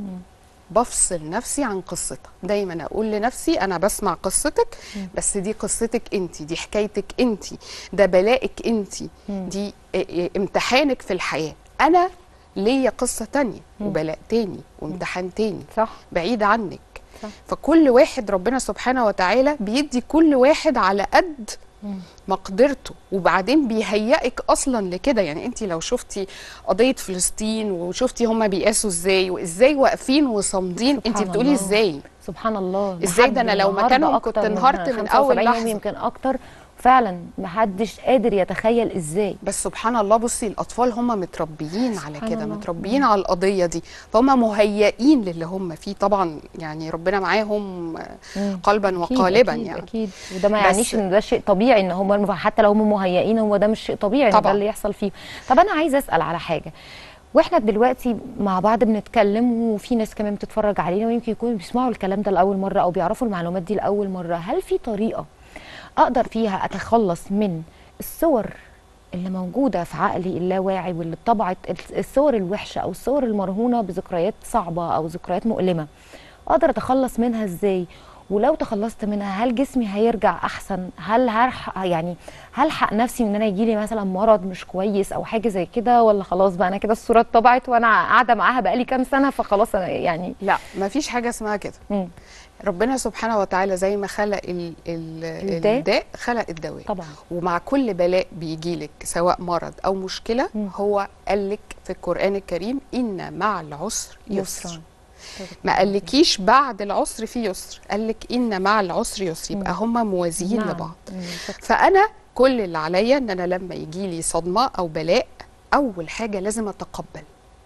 بفصل نفسي عن قصتها دايما اقول لنفسي انا بسمع قصتك بس دي قصتك انت دي حكايتك انت ده بلائك انت دي ا- ا- امتحانك في الحياه انا ليا قصه تانية وبلاء تاني وامتحان تاني صح بعيد عنك صح. فكل واحد ربنا سبحانه وتعالى بيدي كل واحد على قد مقدرته وبعدين بيهيئك اصلا لكده يعني انت لو شفتي قضيه فلسطين وشفتي هما بيقاسوا ازاي وازاي واقفين وصامدين انت سبحان بتقولي الله. ازاي سبحان الله إزاي ده لحد أنا لو النهاردة مكانهم كنت أكتر انهارت من 75 أول يوم لحظة. يمكن اكتر فعلا محدش قادر يتخيل ازاي بس سبحان الله بصي الاطفال هم متربيين على سبحان كده الله. متربيين على القضيه دي فهم مهيئين للي هم فيه طبعا يعني ربنا معاهم مم. قلبا أكيد وقالبا أكيد يعني اكيد وده ما بس- يعنيش ان ده شيء طبيعي ان هم حتى لو هم مهيئين هو ده مش شيء طبيعي ان ده طبعاً. اللي يحصل فيه طب انا عايزه اسال على حاجه واحنا دلوقتي مع بعض بنتكلم وفي ناس كمان بتتفرج علينا ويمكن يكونوا بيسمعوا الكلام ده لاول مره او بيعرفوا المعلومات دي لاول مره هل في طريقه اقدر فيها اتخلص من الصور اللي موجوده في عقلي اللاواعي واللي اتطبعت الصور الوحشه او الصور المرهونه بذكريات صعبه او ذكريات مؤلمه اقدر اتخلص منها ازاي ولو تخلصت منها هل جسمي هيرجع احسن هل هلحق يعني هلحق نفسي ان انا يجيلي مثلا مرض مش كويس او حاجه زي كده ولا خلاص بقى انا كده الصوره اتطبعت وانا قاعده معاها بقالي كام سنه فخلاص انا يعني لا ما فيش حاجه اسمها كده مم. ربنا سبحانه وتعالى زي ما خلق ال ال الداء. الداء خلق الدواء طبعا ومع كل بلاء بيجيلك سواء مرض او مشكله مم. هو قال لك في القران الكريم ان مع العسر يسر يسرا ما قالكيش بعد العسر في يسر قال لك ان مع العسر يسر يبقى هما موازيين نعم. لبعض مم. فانا كل اللي عليا ان انا لما يجي لي صدمه او بلاء اول حاجه لازم اتقبل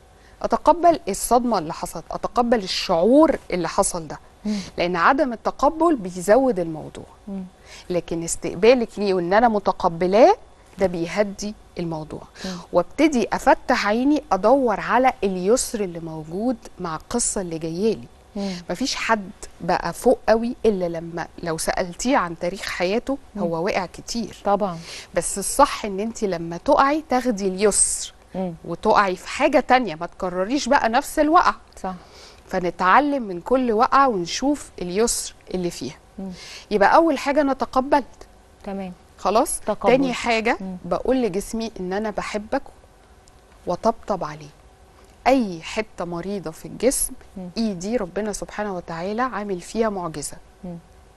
اتقبل الصدمه اللي حصلت اتقبل الشعور اللي حصل ده مم. لان عدم التقبل بيزود الموضوع مم. لكن استقبالك ليه وان انا متقبلاه ده بيهدي الموضوع وابتدي افتح عيني ادور على اليسر اللي موجود مع القصه اللي جايه لي مم. مفيش حد بقى فوق قوي الا لما لو سالتيه عن تاريخ حياته هو وقع كتير طبعا بس الصح ان انت لما تقعي تاخدي اليسر مم. وتقعي في حاجه تانية ما تكرريش بقى نفس الوقعه صح فنتعلم من كل وقعه ونشوف اليسر اللي فيها مم. يبقى اول حاجه انا تقبلت تمام خلاص تقبل. تاني حاجه مم. بقول لجسمي ان انا بحبك وطبطب عليه اي حته مريضه في الجسم مم. ايدي ربنا سبحانه وتعالى عامل فيها معجزه مم.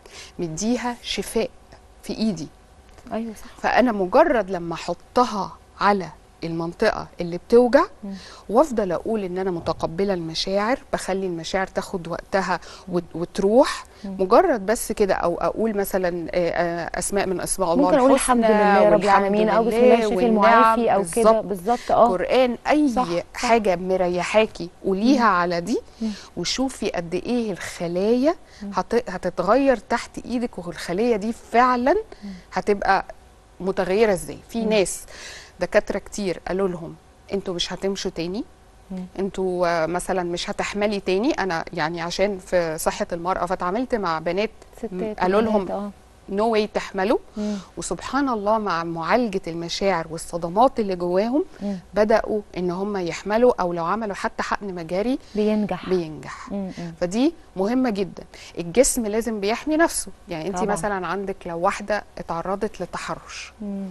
مديها شفاء في ايدي ايوه صح فانا مجرد لما احطها على المنطقه اللي بتوجع مم. وافضل اقول ان انا متقبله المشاعر بخلي المشاعر تاخد وقتها وت- وتروح مم. مجرد بس كده او اقول مثلا آه، آه، اسماء من اسماء الله ممكن اقول الحسنى الحمد لله رب والحمد العالمين او بسم الله لله الشفي والنعم. المعافي او كده بالظبط. بالظبط اه قران اي صح، صح. حاجه مريحاكي قوليها على دي مم. وشوفي قد ايه الخلايا هت- هتتغير تحت ايدك والخليه دي فعلا هتبقى متغيره ازاي في ناس دكاتره كتير قالوا لهم انتوا مش هتمشوا تاني مم. انتوا آه، مثلا مش هتحملي تاني انا يعني عشان في صحه المراه فتعاملت مع بنات ستات قالوا وبنات، لهم اه نو واي تحملوا مم. وسبحان الله مع معالجه المشاعر والصدمات اللي جواهم مم. بداوا ان هم يحملوا او لو عملوا حتى حقن مجاري بينجح بينجح مم. مم. فدي مهمه جدا الجسم لازم بيحمي نفسه يعني انت طبعاً. مثلا عندك لو واحده اتعرضت للتحرش مم.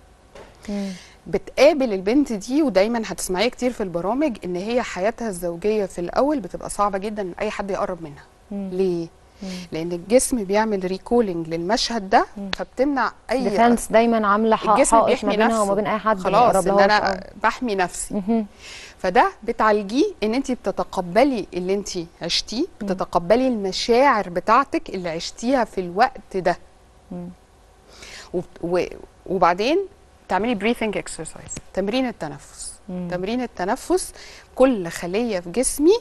مم. بتقابل البنت دي ودايما هتسمعيه كتير في البرامج ان هي حياتها الزوجيه في الاول بتبقى صعبه جدا ان اي حد يقرب منها مم. ليه مم. لان الجسم بيعمل ريكولينج للمشهد ده مم. فبتمنع اي ديفنس دايما عامله ح- الجسم حائط ما بيحمي بينها نفسه وما بين اي حد خلاص يقرب ان لهاش، انا آه. بحمي نفسي مهم. فده بتعالجيه ان انت بتتقبلي اللي انت عشتيه بتتقبلي المشاعر بتاعتك اللي عشتيها في الوقت ده مم. وب- و- وبعدين تعملي بريثنج اكسرسايز تمرين التنفس مم. تمرين التنفس كل خليه في جسمي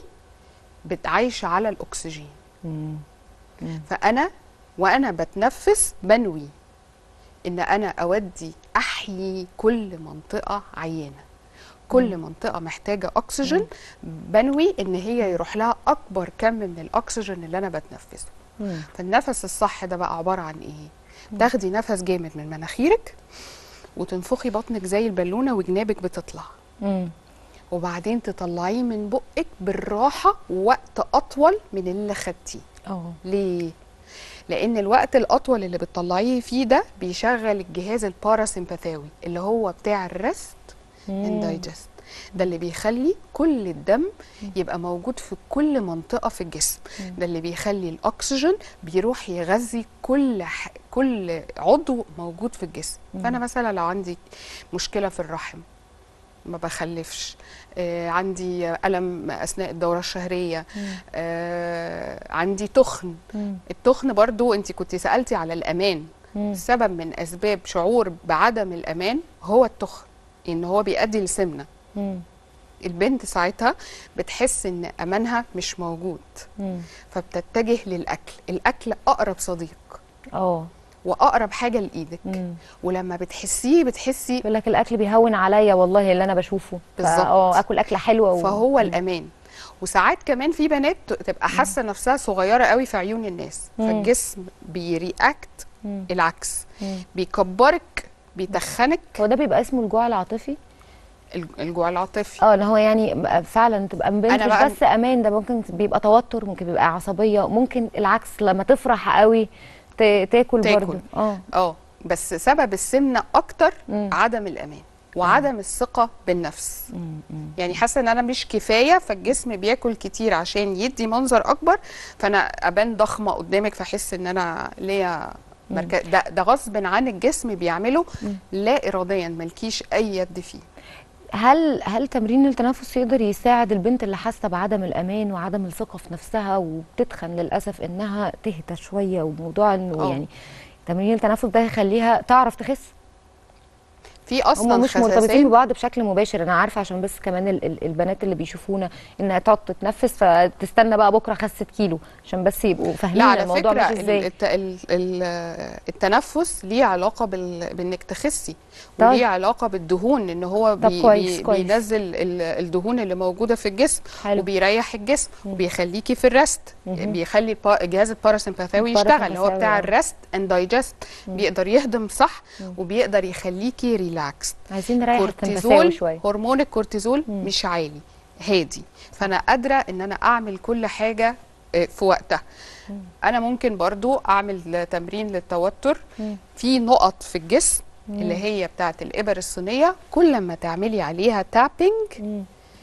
بتعيش على الاكسجين مم. مم. فانا وانا بتنفس بنوي ان انا اودي احيي كل منطقه عيانه كل منطقه محتاجه اكسجين بنوي ان هي يروح لها اكبر كم من الاكسجين اللي انا بتنفسه مم. فالنفس الصح ده بقى عباره عن ايه تاخدي نفس جامد من مناخيرك وتنفخي بطنك زي البالونه وجنابك بتطلع مم. وبعدين تطلعيه من بقك بالراحه ووقت اطول من اللي خدتيه اه ليه؟ لأن الوقت الأطول اللي بتطلعيه فيه ده بيشغل الجهاز الباراسمباثاوي اللي هو بتاع الريست اند مم. دايجست ده اللي بيخلي كل الدم يبقى موجود في كل منطقه في الجسم ده اللي بيخلي الاكسجين بيروح يغذي كل ح... كل عضو موجود في الجسم فانا مثلا لو عندي مشكله في الرحم ما بخلفش آه عندي ألم أثناء الدورة الشهرية آه عندي تخن التخن برضو انت كنت سألتي على الأمان سبب من أسباب شعور بعدم الأمان هو التخن إن هو بيؤدي لسمنة البنت ساعتها بتحس إن أمانها مش موجود فبتتجه للأكل الأكل أقرب صديق اه واقرب حاجه لايدك ولما بتحسيه بتحسي يقول لك الاكل بيهون عليا والله اللي انا بشوفه بالظبط. اه اكل اكله حلوه و... فهو الامان وساعات كمان في بنات تبقى حاسه نفسها صغيره قوي في عيون الناس مم. فالجسم بيرياكت مم. العكس مم. بيكبرك بيتخنك هو ده بيبقى اسمه الجوع العاطفي الج- الجوع العاطفي اه ان هو يعني فعلا تبقى بنت أنا مش بقى- بس امان ده ممكن بيبقى توتر ممكن بيبقى عصبيه ممكن العكس لما تفرح قوي ت- تاكل تاكل. برضه اه اه بس سبب السمنه اكتر عدم الامان وعدم الثقه بالنفس يعني حاسه ان انا مش كفايه فالجسم بياكل كتير عشان يدي منظر اكبر فانا ابان ضخمه قدامك فاحس ان انا ليا مركز ده, ده غصب عن الجسم بيعمله لا اراديا ملكيش اي يد فيه هل هل تمرين التنفس يقدر يساعد البنت اللي حاسه بعدم الامان وعدم الثقه في نفسها وبتتخن للاسف انها تهدى شويه وموضوع انه آه. يعني تمرين التنفس ده يخليها تعرف تخس في اصلا هم مش مرتبطين خساسين ببعض بشكل مباشر انا عارفه عشان بس كمان ال ال البنات اللي بيشوفونا انها تقعد تتنفس فتستنى بقى بكره خست كيلو عشان بس يبقوا فاهمين لا على الموضوع فكره ماشي ال- ازاي الت- ال- ال- التنفس ليه علاقه بال... بانك تخسي طيب. وليه علاقه بالدهون ان هو طب بي... كويس، بي... كويس. بينزل ال- الدهون اللي موجوده في الجسم حلو. وبيريح الجسم وبيخليكي في الرست بيخلي البا... جهاز الباراسمباثاوي يشتغل اللي هو الباراسمباثاوي، بتاع آه. الرست اند دايجست بيقدر يهضم صح وبيقدر يخليكي ريلاكس عايزين نريح التنفساوي كورتيزول شويه هرمون الكورتيزول مش عالي هادي فانا قادره ان انا اعمل كل حاجه آه، في وقتها انا ممكن برضو اعمل تمرين للتوتر في نقط في الجسم اللي هي بتاعه الابر الصينيه كل ما تعملي عليها تابنج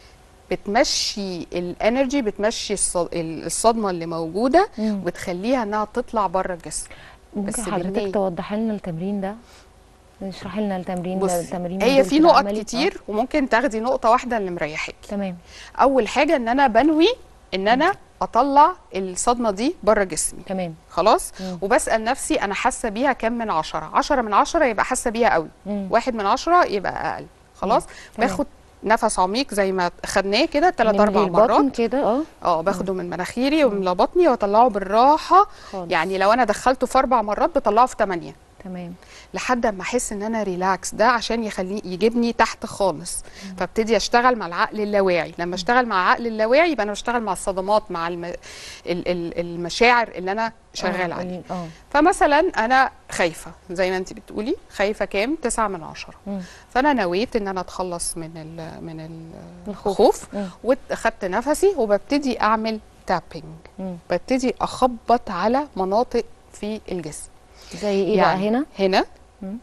بتمشي الانرجي بتمشي الص- الصدمه اللي موجوده وبتخليها انها تطلع بره الجسم ممكن بس حضرتك بالنية. توضحي لنا التمرين ده اشرحي لنا التمرين ده بصي التمرين هي دول في كده نقط عملي. كتير وممكن تاخدي نقطه واحده اللي مريحاكي تمام اول حاجه ان انا بنوي ان انا اطلع الصدمه دي بره جسمي تمام خلاص وبسال نفسي انا حاسه بيها كام من عشرة عشرة من عشرة يبقى حاسه بيها قوي مم. واحد من عشرة يبقى اقل خلاص تمام. باخد نفس عميق زي ما خدناه كده ثلاث من اربع البطن مرات كده اه اه باخده من مناخيري ومن بطني واطلعه بالراحه خالص. يعني لو انا دخلته في اربع مرات بطلعه في ثمانيه تمام لحد ما احس ان انا ريلاكس ده عشان يخليه يجيبني تحت خالص فابتدي اشتغل مع العقل اللاواعي لما اشتغل مع العقل اللاواعي يبقى انا بشتغل مع الصدمات مع الم... ال... ال... المشاعر اللي انا شغال آه، عليها اه فمثلا انا خايفه زي ما انت بتقولي خايفه كام تسعة من عشرة مم. فانا نويت ان انا اتخلص من ال... من ال... الخوف. الخوف مم. واخدت نفسي وببتدي اعمل تابينج مم. ببتدي اخبط على مناطق في الجسم زي ايه بقى هنا هنا مم.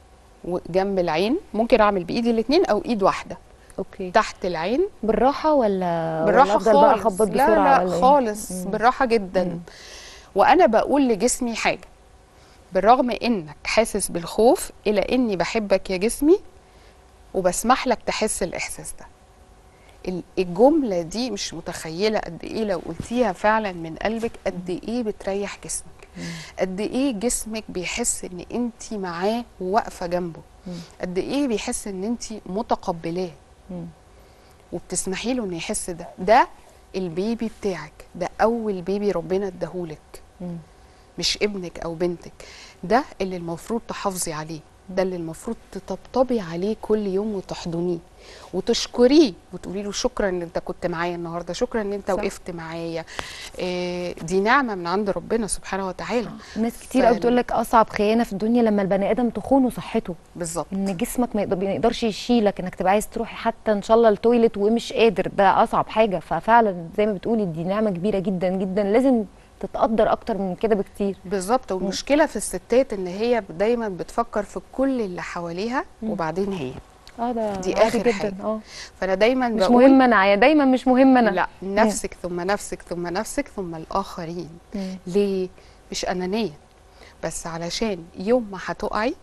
وجنب العين ممكن اعمل بايدي الاثنين او ايد واحده اوكي تحت العين بالراحه ولا بالراحه ولا افضل بقى خالص اخبط لا بسرعه لا ولا إيه؟ خالص مم. بالراحه جدا وانا بقول لجسمي حاجه بالرغم انك حاسس بالخوف الى اني بحبك يا جسمي وبسمح لك تحس الاحساس ده ال- الجمله دي مش متخيله قد ايه لو قلتيها فعلا من قلبك قد ايه بتريح جسمك قد ايه جسمك بيحس ان انت معاه وواقفه جنبه قد ايه بيحس ان انت متقبلاه مم. وبتسمحي له انه يحس ده ده البيبي بتاعك ده اول بيبي ربنا اداهولك مم. مش ابنك او بنتك ده اللي المفروض تحافظي عليه ده اللي المفروض تطبطبي عليه كل يوم وتحضنيه وتشكريه وتقولي له شكرا ان انت كنت معايا النهارده شكرا ان انت صح. وقفت معايا إيه دي نعمه من عند ربنا سبحانه وتعالى ناس كتير قوي فال- بتقول لك اصعب خيانه في الدنيا لما البني ادم تخونه صحته بالظبط ان جسمك ما يقدر- ما يقدرش يشيلك انك تبقى عايز تروحي حتى ان شاء الله التويلت ومش قادر ده اصعب حاجه ففعلا زي ما بتقولي دي نعمه كبيره جدا جدا لازم تتقدر اكتر من كده بكتير بالظبط والمشكله في الستات ان هي دايما بتفكر في كل اللي حواليها وبعدين هي اه ده دي عادي آخر جدا حاجة. اه فانا دايما مش بقول مهم انا يعني دايما مش مهم انا لا نفسك ثم نفسك ثم نفسك ثم الاخرين مم. ليه مش انانيه بس علشان يوم ما هتقعي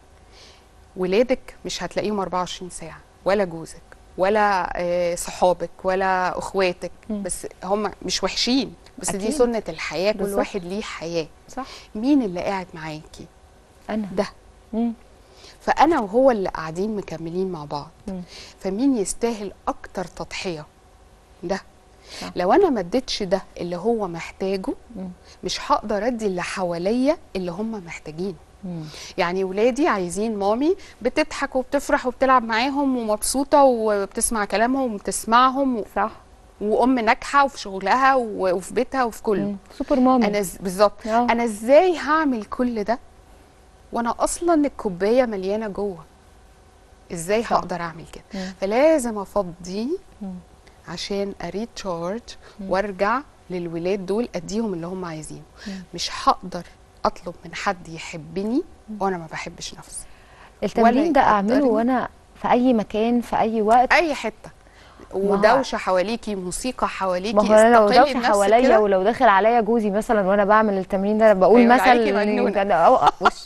ولادك مش هتلاقيهم 24 ساعه ولا جوزك ولا آه، صحابك ولا اخواتك مم. بس هم مش وحشين بس دي أكيد. سنه الحياه كل بالظبط. واحد ليه حياه صح مين اللي قاعد معاكي انا ده مم. فانا وهو اللي قاعدين مكملين مع بعض مم. فمين يستاهل اكتر تضحيه ده صح. لو انا ما اديتش ده اللي هو محتاجه مم. مش هقدر ادي اللي حواليا اللي هم محتاجينه مم. يعني ولادي عايزين مامي بتضحك وبتفرح وبتلعب معاهم ومبسوطه وبتسمع كلامهم وبتسمعهم و... صح وام ناجحه وفي شغلها و- وفي بيتها وفي كله مم. سوبر مامي انا ز- بالظبط آه. انا ازاي هعمل كل ده وانا اصلا الكوبايه مليانه جوه ازاي صح. هقدر اعمل كده مم. فلازم افضي مم. عشان اريتشارج وارجع للولاد دول اديهم اللي هم عايزينه مش هقدر اطلب من حد يحبني وانا ما بحبش نفسي التمرين ده اعمله يقدرني. وانا في اي مكان في اي وقت اي حته ودوشه حواليكي موسيقى حواليكي ما هو انا لو استقلي دوشه بنفسك حواليا كده. ولو داخل عليا جوزي مثلا وانا بعمل التمرين ده بقول هيقول مثل عليكي مجنونة. ده- ده- أو- وش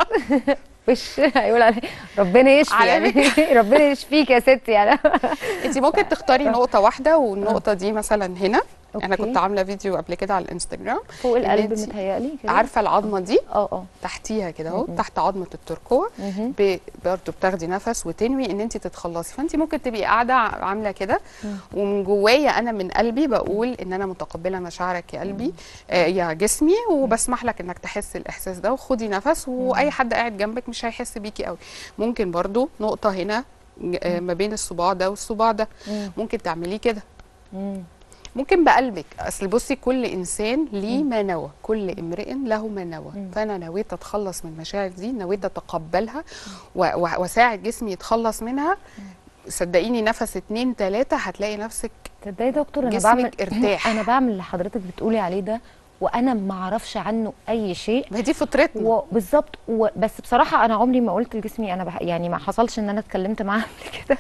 وش هيقول علي ربنا يشفي يعني ربنا يشفيك يا ستي يعني انت ممكن تختاري نقطه واحده والنقطه دي مثلا هنا انا أوكي. كنت عامله فيديو قبل كده على الانستجرام فوق إن القلب انتي متهيألي كده عارفه العظمه دي اه اه تحتيها كده اهو مم. تحت عظمه الترقوه مهم. ب- برضه بتاخدي نفس وتنوي ان انت تتخلصي فانت ممكن تبقي قاعده عامله كده ومن جوايا انا من قلبي بقول ان انا متقبله مشاعرك يا قلبي آه يا جسمي وبسمح لك انك تحس الاحساس ده وخدي نفس واي حد قاعد جنبك مش هيحس بيكي قوي ممكن برضه نقطه هنا آه ما بين الصباع ده والصباع ده مم. ممكن تعمليه كده مم. ممكن بقلبك اصل بصي كل انسان ليه ما نوى كل امرئ له ما نوى فانا نويت اتخلص من المشاعر دي نويت اتقبلها و- و- واساعد جسمي يتخلص منها صدقيني نفس اتنين تلاتة هتلاقي نفسك تصدقي يا دكتور انا جسمك بعمل ارتاح. انا بعمل اللي حضرتك بتقولي عليه ده وانا ما اعرفش عنه اي شيء ما هي دي فطرتنا وبالظبط و... بس بصراحه انا عمري ما قلت لجسمي انا بح... يعني ما حصلش ان انا اتكلمت معاه قبل كده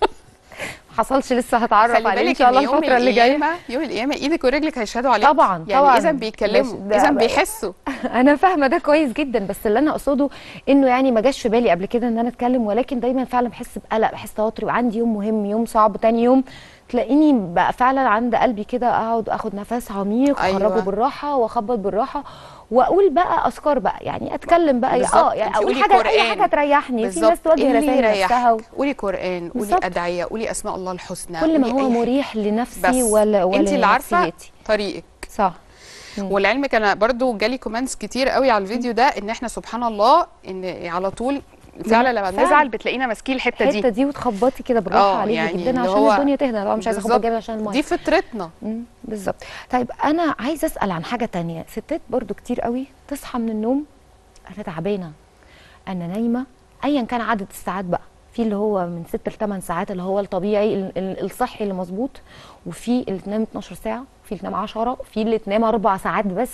ما حصلش لسه هتعرف خلي عليه ان بالك شاء الله إن يوم الفتره اللي جايه القيامة يوم القيامة ايدك ورجلك هيشهدوا عليك طبعا يعني طبعا اذا بيتكلموا بس ده اذا بقى- بيحسوا انا فاهمه ده كويس جدا بس اللي انا اقصده انه يعني ما جاش في بالي قبل كده ان انا اتكلم ولكن دايما فعلا بحس بقلق بحس توتر وعندي يوم مهم يوم صعب تاني يوم تلاقيني بقى فعلا عند قلبي كده اقعد اخد نفس عميق أيوة. اخرجه بالراحه واخبط بالراحه واقول بقى اذكار بقى يعني اتكلم بقى بالظبط. اه يعني أنت اقول قولي حاجه اي قرآن. حاجه تريحني في ناس بالظبط. توجه اللي رسائل نفسها و... يريحك. قولي قران قولي بالظبط. ادعيه قولي اسماء الله الحسنى كل ما قولي هو أي حاجة. مريح لنفسي بس ولا ولا انت اللي عارفه لنفسيتي. طريقك صح مم. ولعلمك انا برضو جالي كومنتس كتير قوي على الفيديو ده ان احنا سبحان الله ان على طول فعلا لما فعلا. بنزعل بتلاقينا ماسكين الحته دي الحته دي وتخبطي كده بالراحه آه، عليها يعني جدا اللي عشان هو الدنيا تهدى طبعا مش عايزه اخبط بالظبط. جامد عشان الميه دي فطرتنا مم، بالظبط طيب انا عايزه اسال عن حاجه تانية ستات برضو كتير قوي تصحى من النوم انا تعبانه انا نايمه ايا كان عدد الساعات بقى في اللي هو من 6 ل 8 ساعات اللي هو الطبيعي ال- ال- الصحي اللي مظبوط وفي اللي تنام 12 ساعه في اللي تنام 10 في اللي تنام 4 ساعات بس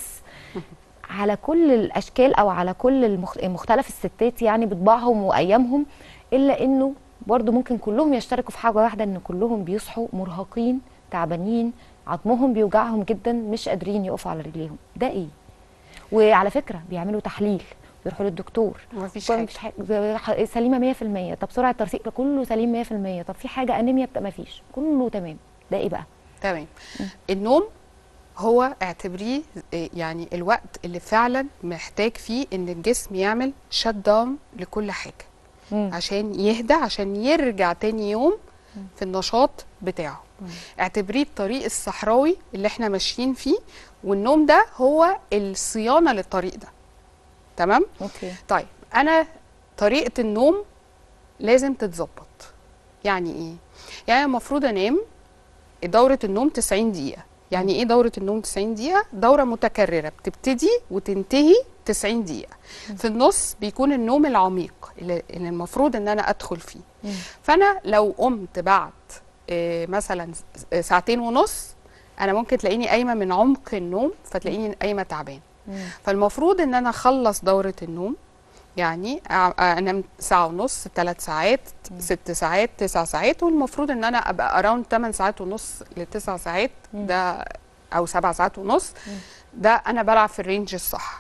على كل الاشكال او على كل المخ- مختلف الستات يعني بطباعهم وايامهم الا انه برضو ممكن كلهم يشتركوا في حاجه واحده ان كلهم بيصحوا مرهقين تعبانين عظمهم بيوجعهم جدا مش قادرين يقفوا على رجليهم ده ايه وعلى فكره بيعملوا تحليل بيروحوا للدكتور مفيش كل- حاجة. مفيش حاجه سليمه 100% طب سرعه ترسيق كله سليم 100% طب في حاجه انيميا بتبقى مفيش كله تمام ده ايه بقى تمام النوم هو اعتبريه إيه، يعني الوقت اللي فعلا محتاج فيه ان الجسم يعمل شت داون لكل حاجه مم. عشان يهدى عشان يرجع تاني يوم في النشاط بتاعه اعتبريه الطريق الصحراوي اللي احنا ماشيين فيه والنوم ده هو الصيانه للطريق ده تمام اوكي طيب انا طريقه النوم لازم تتظبط يعني ايه يعني المفروض انام دوره النوم 90 دقيقه يعني ايه دوره النوم 90 دقيقه دوره متكرره بتبتدي وتنتهي 90 دقيقه في النص بيكون النوم العميق اللي اللي المفروض ان انا ادخل فيه فانا لو قمت بعد آه، مثلا س- ساعتين ونص انا ممكن تلاقيني قايمه من عمق النوم فتلاقيني قايمه تعبان فالمفروض ان انا اخلص دوره النوم يعني أع- انام ساعه ونص ثلاث ساعات ست ساعات تسع ساعات والمفروض ان انا ابقى اراوند 8 ساعات ونص لتسع ساعات ده او سبع ساعات ونص ده انا بلعب في الرينج الصح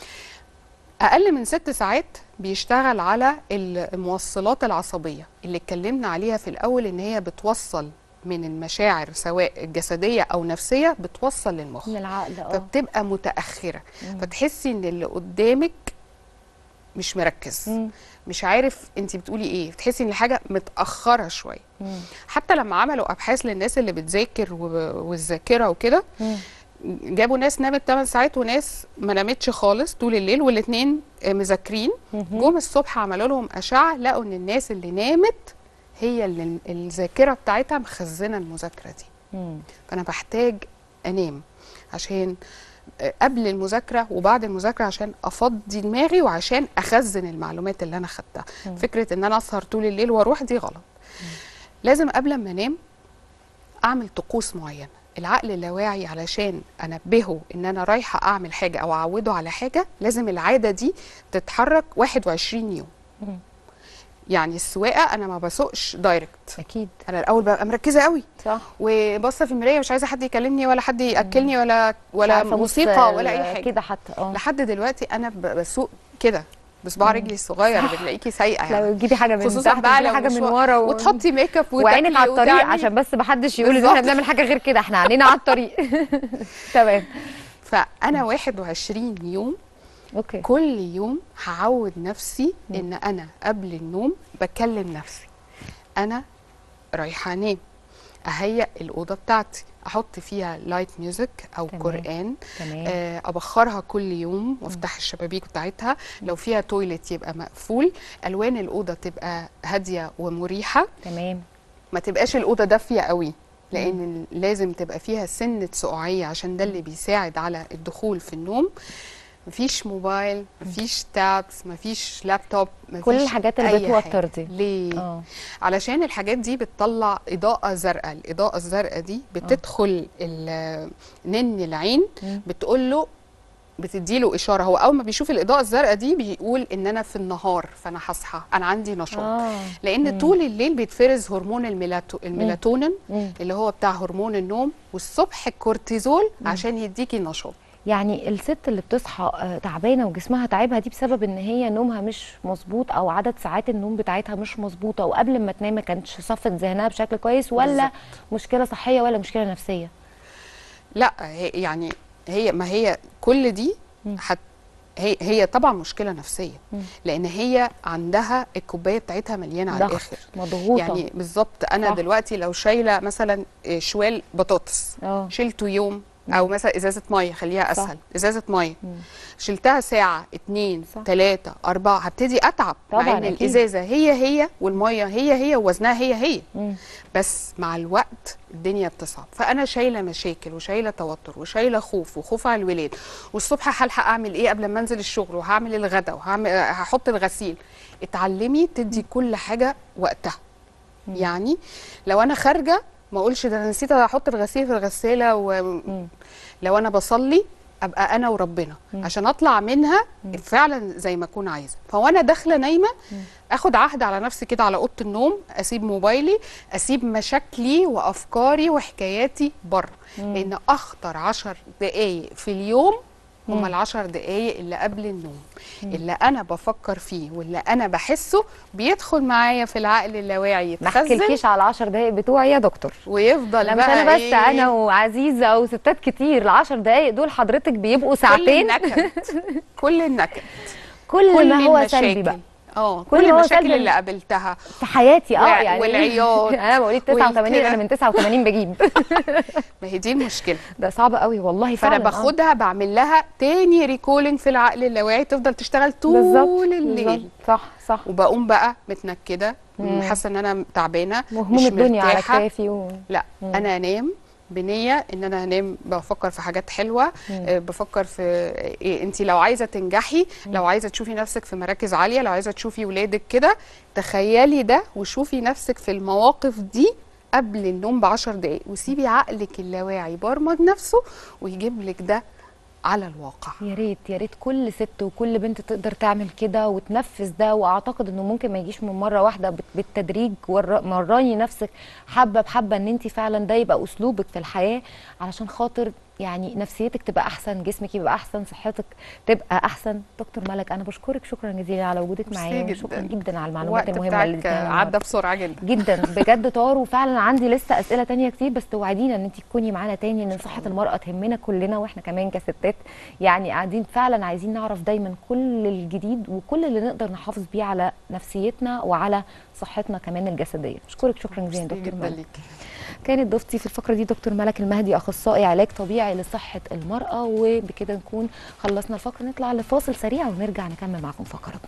اقل من ست ساعات بيشتغل على الموصلات العصبيه اللي اتكلمنا عليها في الاول ان هي بتوصل من المشاعر سواء جسديه او نفسيه بتوصل للمخ من العقل اه فبتبقى متاخره فتحسي ان اللي قدامك مش مركز مم. مش عارف انت بتقولي ايه بتحسي ان الحاجه متاخره شويه مم. حتى لما عملوا ابحاث للناس اللي بتذاكر و- والذاكره وكده مم. جابوا ناس نامت 8 ساعات وناس ما نامتش خالص طول الليل والاثنين مذاكرين جم الصبح عملوا لهم اشعه لقوا ان الناس اللي نامت هي اللي الذاكره بتاعتها مخزنه المذاكره دي مم. فانا بحتاج انام عشان قبل المذاكره وبعد المذاكره عشان افضي دماغي وعشان اخزن المعلومات اللي انا خدتها مم. فكره ان انا اسهر طول الليل واروح دي غلط لازم قبل ما انام اعمل طقوس معينه العقل اللاواعي علشان انبهه ان انا رايحه اعمل حاجه او اعوده على حاجه لازم العاده دي تتحرك 21 يوم مم. يعني السواقه انا ما بسوقش دايركت اكيد انا الاول ببقى مركزه قوي صح وباصه في المرايه مش عايزه حد يكلمني ولا حد ياكلني ولا مش ولا عارفة أبص موسيقى ولا اي حاجه كده حتى اه لحد دلوقتي انا ب- بسوق كده بصباع رجلي الصغير بتلاقيكي سايقه لو يعني تجيبي حاجه من خصوصا تحت بقى تجيبي لو حاجه من مشوار- ورا و... وتحطي ميك اب وعينك وتاكلي على الطريق وتعملي. عشان بس محدش يقول ان احنا بالظبط. بنعمل حاجه غير كده احنا عينينا على الطريق تمام فانا 21 يوم اوكي كل يوم هعود نفسي ان انا قبل النوم بكلم نفسي انا رايحه انام اهيئ الاوضه بتاعتي احط فيها لايت ميوزك او تمام. قران تمام آه، ابخرها كل يوم وافتح الشبابيك بتاعتها لو فيها تويلت يبقى مقفول الوان الاوضه تبقى هاديه ومريحه تمام ما تبقاش الاوضه دافيه قوي لان لازم تبقى فيها سنه سقوعيه عشان ده اللي بيساعد على الدخول في النوم مفيش موبايل مفيش تابس مفيش لابتوب مفيش كل الحاجات اللي أي بتوتر حاجة. دي. ليه اه علشان الحاجات دي بتطلع إضاءة زرقاء الإضاءة الزرقاء دي بتدخل ال- نن العين مم. بتقول له بتدي له إشارة هو أول ما بيشوف الإضاءة الزرقاء دي بيقول إن أنا في النهار فأنا هصحى أنا عندي نشاط اه لأن مم. طول الليل بيتفرز هرمون الميلاتو الميلاتونين مم. اللي هو بتاع هرمون النوم والصبح الكورتيزول عشان يديكي نشاط يعني الست اللي بتصحى آه، تعبانه وجسمها تعبها دي بسبب ان هي نومها مش مظبوط او عدد ساعات النوم بتاعتها مش مظبوطه وقبل ما تنام ما كانتش صفت ذهنها بشكل كويس ولا بالظبط. مشكله صحيه ولا مشكله نفسيه لا هي يعني هي ما هي كل دي مم. حت هي هي طبعا مشكله نفسيه مم. لان هي عندها الكوبايه بتاعتها مليانه على ضغط الاخر مضغوطه يعني بالظبط انا صح. دلوقتي لو شايله مثلا إيه، شوال بطاطس اه شلته يوم او مثلا ازازه ميه خليها صح. اسهل ازازه ميه مم. شلتها ساعه اتنين صح. تلاته اربعه هبتدي اتعب طبعاً، مع ان أكيد. الازازه هي هي والميه هي هي ووزنها هي هي مم. بس مع الوقت الدنيا بتصعب فانا شايله مشاكل وشايله توتر وشايله خوف وخوف على الولاد والصبح هلحق اعمل ايه قبل ما انزل الشغل وهعمل الغدا وهعمل هحط الغسيل اتعلمي تدي كل حاجه وقتها يعني لو انا خارجه ما اقولش ده انا نسيت احط الغسيل في الغساله مم. ولو انا بصلي ابقى انا وربنا عشان اطلع منها فعلا زي ما اكون عايزه فوانا داخله نايمه اخد عهد على نفسي كده على اوضه النوم اسيب موبايلي اسيب مشاكلي وافكاري وحكاياتي بره لان اخطر عشر دقايق في اليوم هم العشر دقايق اللي قبل النوم اللي انا بفكر فيه واللي انا بحسه بيدخل معايا في العقل اللاواعي ما يتخزن احكيلكيش على العشر دقايق بتوعي يا دكتور ويفضل لا مش بقى انا بس إيه؟ انا وعزيزه وستات كتير العشر دقايق دول حضرتك بيبقوا كل ساعتين النكد كل النكد كل, كل ما هو المشاكل. سلبي بقى اه كل كل ما هو المشاكل سلبي اللي قابلتها في حياتي اه والع- يعني والعياط انا مواليد 89 والكده. انا من 89 بجيب ما هي دي المشكله ده صعب قوي والله فانا فعلا آه. باخدها بعمل لها تاني ريكولينج في العقل اللاواعي تفضل تشتغل طول بالظبط الليل بالظبط. صح صح وبقوم بقى متنكده مم. حاسه ان انا تعبانه وهموم مش الدنيا على مرتاحة. كتافي و... لا مم. انا انام بنيه ان انا هنام بفكر في حاجات حلوه مم. آه، بفكر في إيه انت لو عايزه تنجحي لو عايزه تشوفي نفسك في مراكز عاليه لو عايزه تشوفي ولادك كده تخيلي ده وشوفي نفسك في المواقف دي قبل النوم بعشر دقايق وسيبي عقلك اللاواعي برمج نفسه ويجيب لك ده على الواقع يا ريت يا ريت كل ست وكل بنت تقدر تعمل كده وتنفذ ده واعتقد انه ممكن ما يجيش من مره واحده بت- بالتدريج ور- مراني نفسك حبه بحبه ان انت فعلا ده يبقى اسلوبك في الحياه علشان خاطر يعني نفسيتك تبقى احسن جسمك يبقى احسن صحتك تبقى احسن دكتور ملك انا بشكرك شكرا جزيلا على وجودك ميرسي معايا جداً. وشكرا جدا على المعلومات الوقت المهمه اللي بتاعك اديتها لنا عدى بسرعه جدا جدا بجد طار وفعلا عندي لسه اسئله تانية كتير بس توعدينا ان انت تكوني معانا تاني ان صحه المراه تهمنا كلنا واحنا كمان كستات يعني قاعدين فعلا عايزين نعرف دايما كل الجديد وكل اللي نقدر نحافظ بيه على نفسيتنا وعلى صحتنا كمان الجسديه بشكرك شكرا جزيلا ميرسي دكتور جدا ملك ليكي كانت ضيفتي في الفقره دي دكتور ملك المهدي اخصائي علاج طبيعي لصحه المراه وبكده نكون خلصنا الفقره نطلع لفاصل سريع ونرجع نكمل معاكم فقراتنا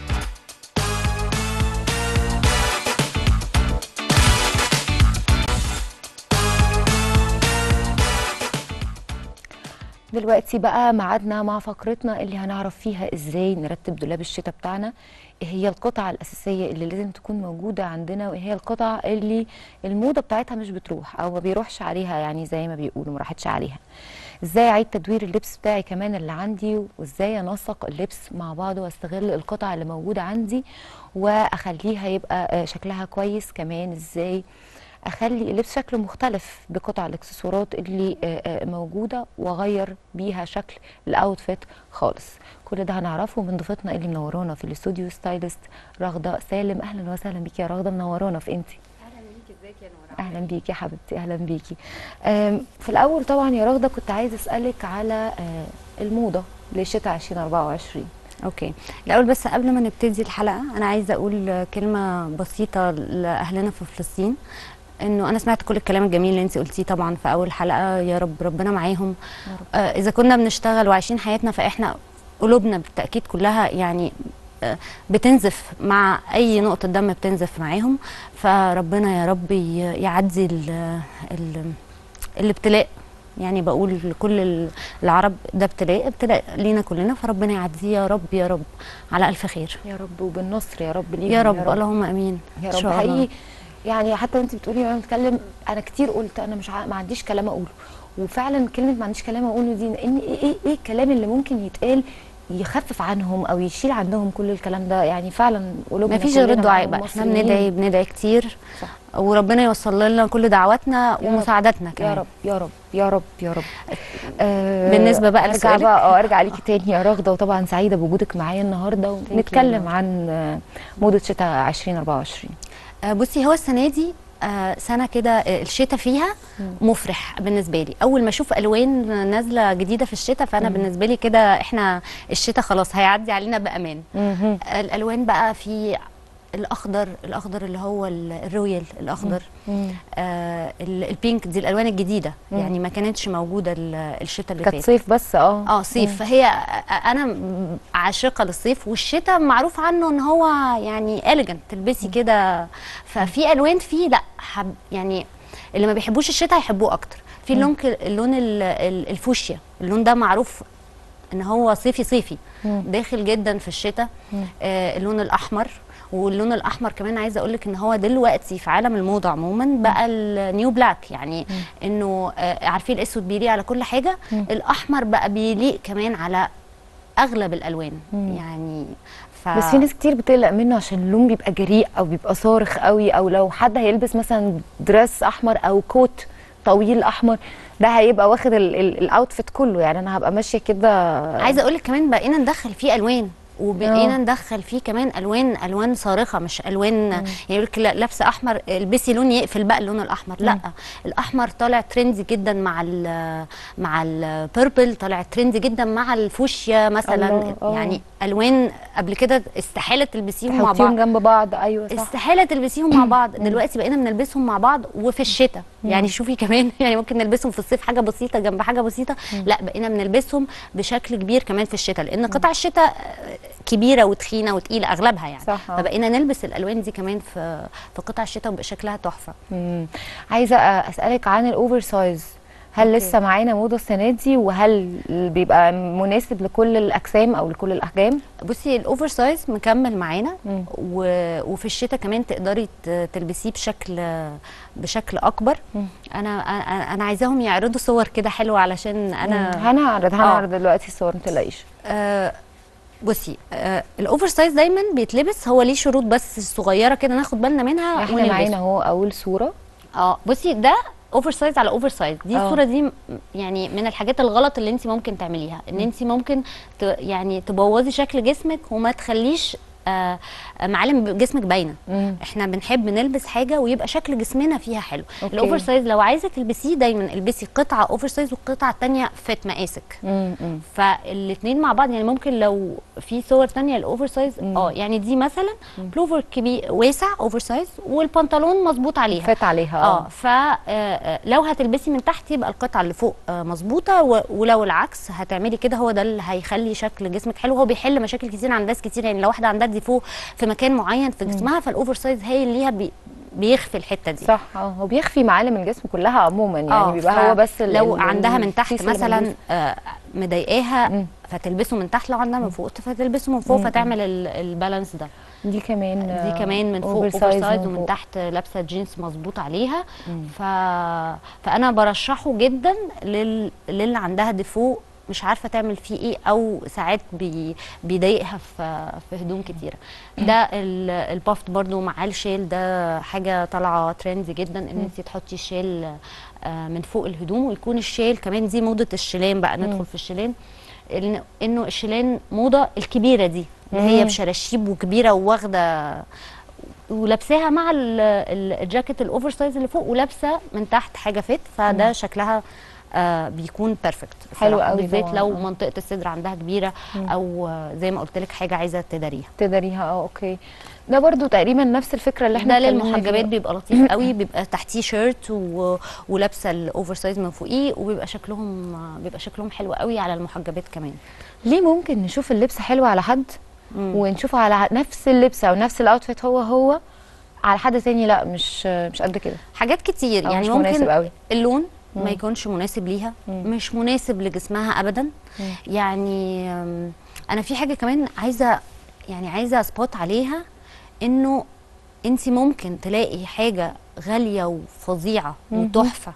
دلوقتي بقى ميعادنا مع فقرتنا اللي هنعرف فيها ازاي نرتب دولاب الشتاء بتاعنا ايه هي القطع الاساسيه اللي لازم تكون موجوده عندنا وايه هي القطع اللي الموضه بتاعتها مش بتروح او ما بيروحش عليها يعني زي ما بيقولوا ما راحتش عليها ازاي اعيد تدوير اللبس بتاعي كمان اللي عندي وازاي انسق اللبس مع بعض واستغل القطع اللي موجوده عندي واخليها يبقى آه، شكلها كويس كمان ازاي اخلي اللبس شكله مختلف بقطع الاكسسوارات اللي آه، آه، موجوده واغير بيها شكل الاوتفيت خالص كل ده هنعرفه من ضيفتنا اللي منورانا في الاستوديو ستايلست رغده سالم اهلا وسهلا بيكي يا رغده منورانا في انتي اهلا بيكي يا حبيبتي اهلا بيكي آم، في الاول طبعا يا رغده كنت عايزه اسالك على آه، الموضه لشتاء 2024 اوكي الاول بس قبل ما نبتدي الحلقه انا عايزه اقول كلمه بسيطه لاهلنا في فلسطين انه انا سمعت كل الكلام الجميل اللي انت قلتيه طبعا في اول حلقه يا رب ربنا معاهم آه اذا كنا بنشتغل وعايشين حياتنا فاحنا قلوبنا بالتاكيد كلها يعني آه، بتنزف مع اي نقطه دم بتنزف معاهم فربنا يا رب ي- يعدي ال- ال- الابتلاء يعني بقول لكل ال- العرب ده ابتلاء ابتلاء لينا كلنا فربنا يعديه يا رب يا رب على الف خير يا رب وبالنصر يا رب ليهم يا رب اللهم امين يا إن رب شاء الله. حقيقي يعني حتى وانت بتقولي وانا بتكلم انا كتير قلت انا مش ع... ما عنديش كلام اقوله وفعلا كلمه ما عنديش كلام اقوله دي ان ايه ايه, إيه الكلام اللي ممكن يتقال يخفف عنهم او يشيل عندهم كل الكلام ده يعني فعلا قلوبنا ما فيش غير كلنا الدعاء معاهم بقى احنا مصريين. بندعي بندعي كتير صح. وربنا يوصل لنا كل دعواتنا يا رب. ومساعدتنا كمان يا رب يا رب يا رب يا رب آه بالنسبة بقى ارجع لسؤالك. بقى اه ارجع ليكي تاني يا رغده وطبعا سعيده بوجودك معايا النهارده ونتكلم عن آه، موضه شتاء 2024 آه، بصي هو السنه دي آه، سنه كده آه، الشتاء فيها مفرح بالنسبه لي اول ما اشوف الوان نازله جديده في الشتاء فانا مم. بالنسبه لي كده احنا الشتاء خلاص هيعدي علينا بامان مهم. الالوان بقى في الاخضر الاخضر اللي هو ال- الرويال الاخضر مم. آه ال- البينك دي الالوان الجديده مم. يعني ما كانتش موجوده ال- الشتاء اللي كانت فات صيف بس اه اه صيف مم. فهي انا م- عاشقه للصيف والشتاء معروف عنه ان هو يعني اليجنت تلبسي كده ففي الوان فيه لا حب يعني اللي ما بيحبوش الشتاء هيحبوه اكتر في مم. اللون ك- اللون ال- ال- الفوشيا اللون ده معروف ان هو صيفي صيفي مم. داخل جدا في الشتاء مم. آه اللون الاحمر واللون الاحمر كمان عايزه اقول لك ان هو دلوقتي في عالم الموضه عموما بقى النيو بلاك يعني انه آه عارفين الاسود بيليق على كل حاجه مم. الاحمر بقى بيليق كمان على اغلب الالوان مم. يعني ف... بس في ناس كتير بتقلق منه عشان اللون بيبقى جريء او بيبقى صارخ قوي او لو حد هيلبس مثلا دريس احمر او كوت طويل احمر ده هيبقى واخد ال- ال- الاوتفيت كله يعني انا هبقى ماشيه كده عايزه اقول لك كمان بقينا ندخل فيه الوان وبقينا آه. ندخل فيه كمان الوان الوان صارخه مش الوان يعني يقول لك لا، لابسه احمر البسي لون يقفل بقى اللون الاحمر لا الاحمر طالع ترندي جدا مع ال مع البيربل طالع ترندي جدا مع الفوشيا مثلا الله، آه. يعني الوان قبل كده استحاله تلبسيهم مع تحطيهم بعض جنب بعض ايوه صح استحاله تلبسيهم مع بعض دلوقتي بقينا بنلبسهم مع بعض وفي الشتاء يعني شوفي كمان يعني ممكن نلبسهم في الصيف حاجه بسيطه جنب حاجه بسيطه لا بقينا بنلبسهم بشكل كبير كمان في الشتاء لان قطع الشتاء آه، كبيره وتخينه وتقيله اغلبها يعني صح، آه. فبقينا نلبس الالوان دي كمان في في قطع الشتاء وبقى شكلها تحفه مم. عايزه اسالك عن الاوفر سايز هل أوكي. لسه معانا موضه السنه دي وهل بيبقى مناسب لكل الاجسام او لكل الاحجام بصي الاوفر سايز مكمل معانا و... وفي الشتاء كمان تقدري ت- تلبسيه بشكل بشكل اكبر انا انا أنا عايزاهم يعرضوا صور كده حلوه علشان انا مم. هنعرض آه. هنعرض دلوقتي الصور ما تقلقيش آه بصي آه الاوفر سايز دايما بيتلبس هو ليه شروط بس صغيره كده ناخد بالنا منها احنا ونلبسه. معانا اهو اول صوره اه بصي ده اوفر سايز على اوفر سايز دي آه. الصوره دي م- يعني من الحاجات الغلط اللي انت ممكن تعمليها ان انت ممكن ت يعني تبوظي شكل جسمك وما تخليش آه آه، معالم جسمك باينه احنا بنحب نلبس حاجه ويبقى شكل جسمنا فيها حلو أوكي. الاوفر سايز لو عايزه تلبسيه دايما البسي قطعه اوفر سايز والقطعه الثانيه فت مقاسك مم. فالاثنين مع بعض يعني ممكن لو في صور تانية الاوفر سايز اه يعني دي مثلا بلوفر كبير واسع اوفر سايز والبنطلون مظبوط عليها فات عليها اه فلو هتلبسي من تحت يبقى القطعه اللي فوق آه، مظبوطه و- ولو العكس هتعملي كده هو ده اللي هيخلي شكل جسمك حلو هو بيحل مشاكل كتير عند ناس كتير يعني لو واحده عندها ديفو في مكان معين في جسمها فالاوفر سايز هي اللي ليها بي بيخفي الحته دي صح اه هو بيخفي معالم الجسم كلها عموما يعني آه، بيبقى ف- هو بس ال- لو ال- عندها من تحت الكيس اللي مثلا موجود. آه، مضايقاها فتلبسه من تحت لو عندها من فوق فتلبسه من فوق مم. فتعمل ال- البالانس ده دي كمان دي كمان من فوق أوفر اوفر سايز سايز من ومن فوق. تحت لابسه جينز مظبوط عليها ف... فانا برشحه جدا لل... للي عندها ديفو مش عارفه تعمل فيه ايه او ساعات بي... بيضايقها في في هدوم كتيره ده ال- البافت برضو معاه الشيل ده حاجه طالعه ترندي جدا ان انت تحطي الشيل آه، من فوق الهدوم ويكون الشيل كمان دي موضه الشيلان بقى مم. ندخل في الشيلان إن- انه الشيلان موضه الكبيره دي اللي هي مم. بشراشيب وكبيره وواخده ولابساها مع ال- ال- الجاكيت الاوفر سايز اللي فوق ولابسه من تحت حاجه فيت فده مم. شكلها آه بيكون بيرفكت حلو قوي بالذات طبعاً. لو آه. منطقه الصدر عندها كبيره مم. او آه، زي ما قلت لك حاجه عايزه تداريها تداريها اه اوكي ده برضو تقريبا نفس الفكره اللي احنا ده اتكلمنا للمحجبات فيها. بيبقى لطيف قوي بيبقى تحتيه شيرت و... ولابسه الاوفر سايز من فوقيه وبيبقى شكلهم آه، بيبقى شكلهم حلو قوي على المحجبات كمان ليه ممكن نشوف اللبس حلو على حد ونشوفه على نفس اللبس او نفس الاوتفيت هو هو على حد تاني لا مش مش قد كده حاجات كتير أو يعني مش ممكن مناسب قوي. اللون مم. ما يكونش مناسب ليها مم. مش مناسب لجسمها ابدا مم. يعني أم، انا في حاجه كمان عايزه يعني عايزه سبوت عليها انه انت ممكن تلاقي حاجه غاليه وفظيعه مهم. وتحفه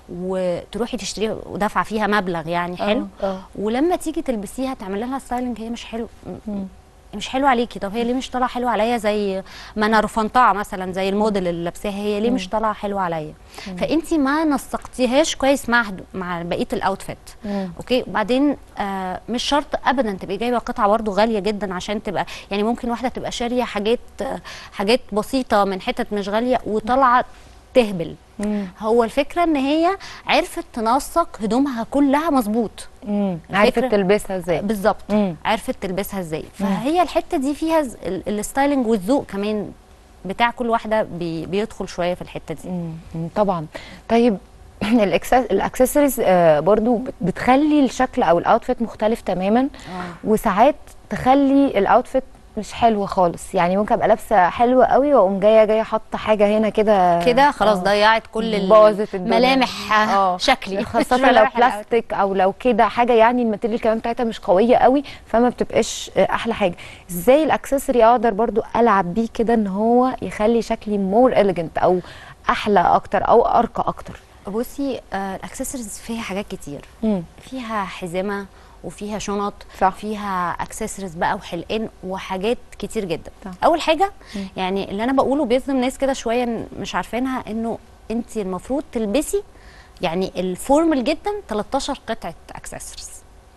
وتروحي تشتريها ودافعه فيها مبلغ يعني حلو اه آه. ولما تيجي تلبسيها تعمل لها ستايلنج هي مش حلو مم. مش حلو عليكي طب هي ليه مش طالعه حلو عليا زي ما انا رفنطعه مثلا زي الموديل اللي لابساها هي ليه مم. مش طالعه حلو عليا مم. فانت ما نسقتيهاش كويس مع هدو- مع بقيه الاوتفيت مم. اوكي وبعدين آه مش شرط ابدا تبقي جايبه قطعه برضو غاليه جدا عشان تبقى يعني ممكن واحده تبقى شاريه حاجات آه حاجات بسيطه من حتت مش غاليه وطالعه تهبل مم. هو الفكره ان هي عرفت تنسق هدومها كلها مظبوط مم. عرفت الفكرة- تلبسها ازاي بالظبط مم. عرفت تلبسها ازاي فهي الحته دي فيها ز- ال- الستايلنج والذوق كمان بتاع كل واحده بي بيدخل شويه في الحته دي مم. طبعا طيب الإكسس- الاكسسوارز آه، برضو بت- بتخلي الشكل او الاوتفيت مختلف تماما وساعات تخلي الاوتفيت مش حلوه خالص يعني ممكن ابقى لابسه حلوه قوي واقوم جايه جايه حاطه حاجه هنا كده كده خلاص آه. ضيعت كل ال- بوظت الدنيا. ملامح آه. شكلي خاصة مش لو ملامح الأوت. بلاستيك او لو كده حاجة يعني الماتيريال كمان بتاعتها مش قوية قوي فما بتبقاش آه، احلى حاجة ازاي الاكسسوري اقدر برضو العب بيه كده ان هو يخلي شكلي مور اليجنت او احلى اكتر او ارقى اكتر بصي آه الاكسسوارز فيها حاجات كتير مم. فيها حزمه وفيها شنط صح. فيها اكسسوارز بقى وحلقان وحاجات كتير جدا صح. اول حاجه مم. يعني اللي انا بقوله بيصدم ناس كده شويه إن مش عارفينها انه انت المفروض تلبسي يعني الفورمال جدا 13 قطعه اكسسوارز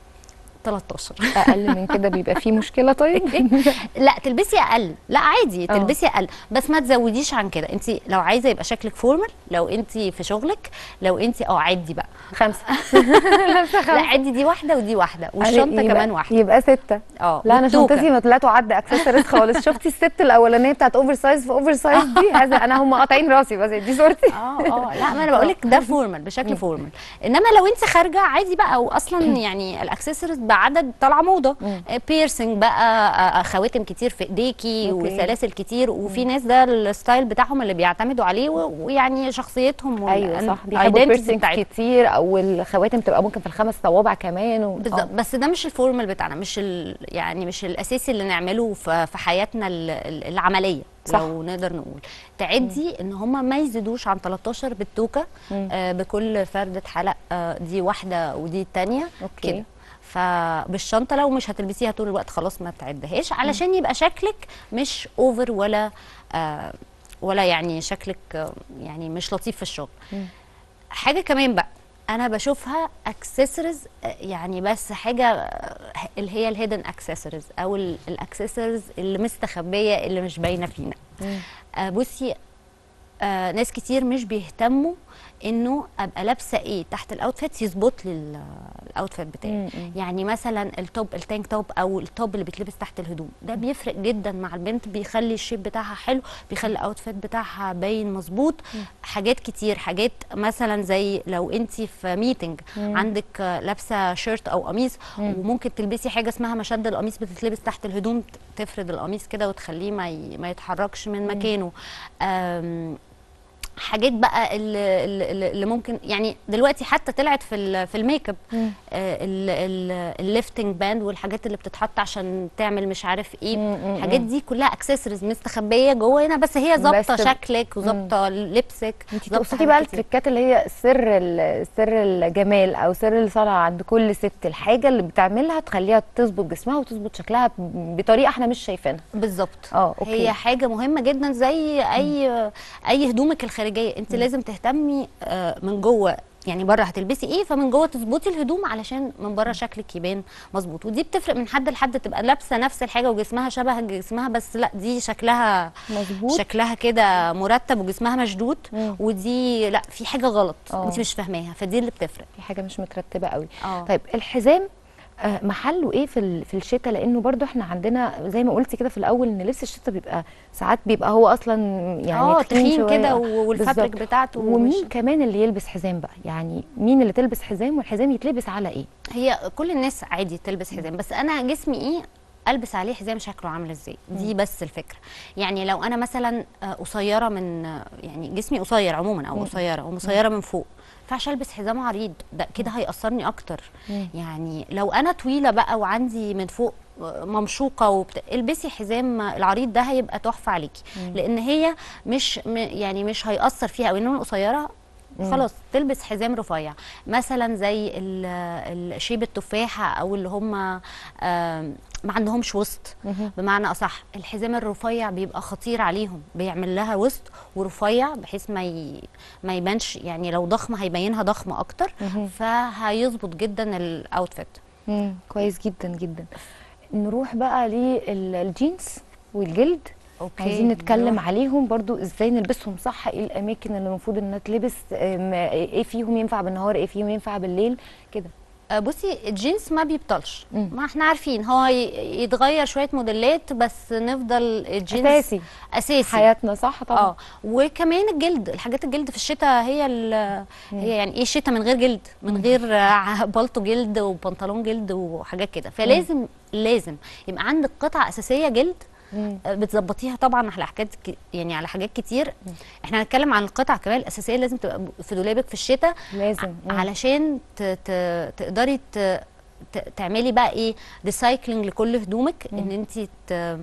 13 اقل من كده بيبقى فيه مشكلة طيب لا تلبسي اقل لا عادي اه. تلبسي اقل بس ما تزوديش عن كده انت لو عايزه يبقى شكلك فورمال لو انت في شغلك لو انت اه عدي بقى خمسة لا عدي دي واحده ودي واحده والشنطه يبقى- كمان واحده يبقى ستة اه لا انا والتوكة. شنطتي ما لا تعد اكسسوارز خالص شفتي الست الاولانيه بتاعت اوفر سايز في اوفر سايز دي هذا انا هم قاطعين راسي بس دي صورتي اه اه لا ما انا بقول لك ده فورمال بشكل فورمال انما لو انت خارجه عادي بقى واصلا يعني الاكسسوارز بعدد طالعه موضه بيرسينج بقى آه، خواتم كتير في ايديكي أوكي. وسلاسل كتير وفي ناس ده الستايل بتاعهم اللي بيعتمدوا عليه و- ويعني شخصيتهم ايوه صح والidentity بيحبوا بيرسينج بتاعتهم. كتير او الخواتم تبقى ممكن في الخمس صوابع كمان و... بالظبط آه. بس ده مش الفورمال بتاعنا مش ال... يعني مش الاساسي اللي نعمله في في حياتنا ال- ال- العمليه صح. لو نقدر نقول تعدي ان هم ما يزيدوش عن 13 بالتوكه مم. آه بكل فرده حلق آه دي واحده ودي الثانيه أوكي. كده فبالشنطه لو مش هتلبسيها طول الوقت خلاص ما بتعدهاش علشان يبقى شكلك مش اوفر ولا آه ولا يعني شكلك آه، يعني مش لطيف في الشغل مم. حاجه كمان بقى انا بشوفها اكسسوارز يعني بس حاجه آه، اللي هي الهيدن اكسسوارز او الاكسسوارز اللي مستخبيه اللي مش باينه فينا آه، بصي آه ناس كتير مش بيهتموا انه ابقى لابسه ايه تحت الاوتفيت يظبط لي ال- الاوتفيت بتاعي مم. يعني مثلا التوب التانك توب او التوب اللي بيتلبس تحت الهدوم ده بيفرق جدا مع البنت بيخلي الشيب بتاعها حلو بيخلي الاوتفيت بتاعها باين مظبوط حاجات كتير حاجات مثلا زي لو انت في ميتنج مم. عندك آه، لابسه شيرت او قميص مم. وممكن تلبسي حاجه اسمها مشد القميص بتتلبس تحت الهدوم ت- تفرد القميص كده وتخليه ما ي- ما يتحركش من مكانه آم، حاجات بقى اللي, اللي اللي ممكن يعني دلوقتي حتى طلعت في ال- في الميك اب مم. الليفتنج باند والحاجات اللي بتتحط عشان تعمل مش عارف ايه مم، مم، الحاجات مم. دي كلها اكسسوارز مستخبيه جوه هنا بس هي ظابطه بس- شكلك وظابطه لبسك انت ظابطة تقصدي بقى حاجات كتير. التريكات اللي هي سر ال- سر الجمال او سر الصنعه عند كل ست الحاجه اللي بتعملها تخليها تظبط جسمها وتظبط شكلها ب- بطريقه احنا مش شايفينها بالظبط اه اوكي هي حاجه مهمه جدا زي اي اي هدومك الخارجيه انت لازم تهتمي آه، من جوه يعني بره هتلبسي ايه فمن جوه تظبطي الهدوم علشان من بره شكلك يبان مظبوط ودي بتفرق من حد لحد تبقى لابسه نفس الحاجه وجسمها شبه جسمها بس لا دي شكلها مظبوط شكلها كده مرتب وجسمها مشدود مم. ودي لا في حاجه غلط اه. انت مش فاهماها فدي اللي بتفرق في حاجه مش مترتبه قوي اه طيب الحزام آه، محله ايه في ال- في الشتاء لانه برضو احنا عندنا زي ما قلتي كده في الاول ان لبس الشتاء بيبقى ساعات بيبقى هو اصلا يعني اه تخين شوية. كده آه، والفابريك بالظبط. بتاعته ومين مش- كمان اللي يلبس حزام بقى يعني مين اللي تلبس حزام والحزام يتلبس على ايه هي كل الناس عادي تلبس حزام بس انا جسمي ايه البس عليه حزام شكله عامل ازاي دي بس الفكره يعني لو انا مثلا آه، قصيره من آه، يعني جسمي قصير عموما او مم. قصيره ومصيره من فوق ينفعش البس حزام عريض ده كده هيأثرني اكتر مم. يعني لو انا طويله بقى وعندي من فوق آه، ممشوقه وبت... البسي حزام العريض ده هيبقى تحفه عليكي لان هي مش م... يعني مش هيأثر فيها او انما القصيره خلاص تلبس حزام رفيع مثلا زي ال- ال- شيب التفاحه او اللي هم آم، ما عندهمش وسط بمعنى اصح الحزام الرفيع بيبقى خطير عليهم بيعمل لها وسط ورفيع بحيث ما ي... ما يبانش يعني لو ضخمه هيبينها ضخمه اكتر فهيظبط جدا الاوتفيت مم. كويس جدا جدا نروح بقى للجينز والجلد اوكي عايزين نتكلم نروح. عليهم برضو ازاي نلبسهم صح ايه الاماكن اللي المفروض انها تلبس أم، ايه فيهم ينفع بالنهار ايه فيهم ينفع بالليل كده آه، بصي الجينز ما بيبطلش مم. ما احنا عارفين هو ي- يتغير شويه موديلات بس نفضل الجينز اساسي اساسي حياتنا صح طبعا اه وكمان الجلد الحاجات الجلد في الشتاء هي ال- هي يعني ايه الشتاء من غير جلد من غير آه، بلطو جلد وبنطلون جلد وحاجات كده فلازم لازم يبقى عندك قطعه اساسيه جلد مم. آه، بتظبطيها طبعا على حاجات ك- يعني على حاجات كتير احنا هنتكلم عن القطع كمان الاساسيه لازم تبقى في دولابك في الشتاء لازم مم. علشان ت... ت... تقدري ت... ت... تعملي بقى ايه ريسايكلينج لكل هدومك ان انت ت...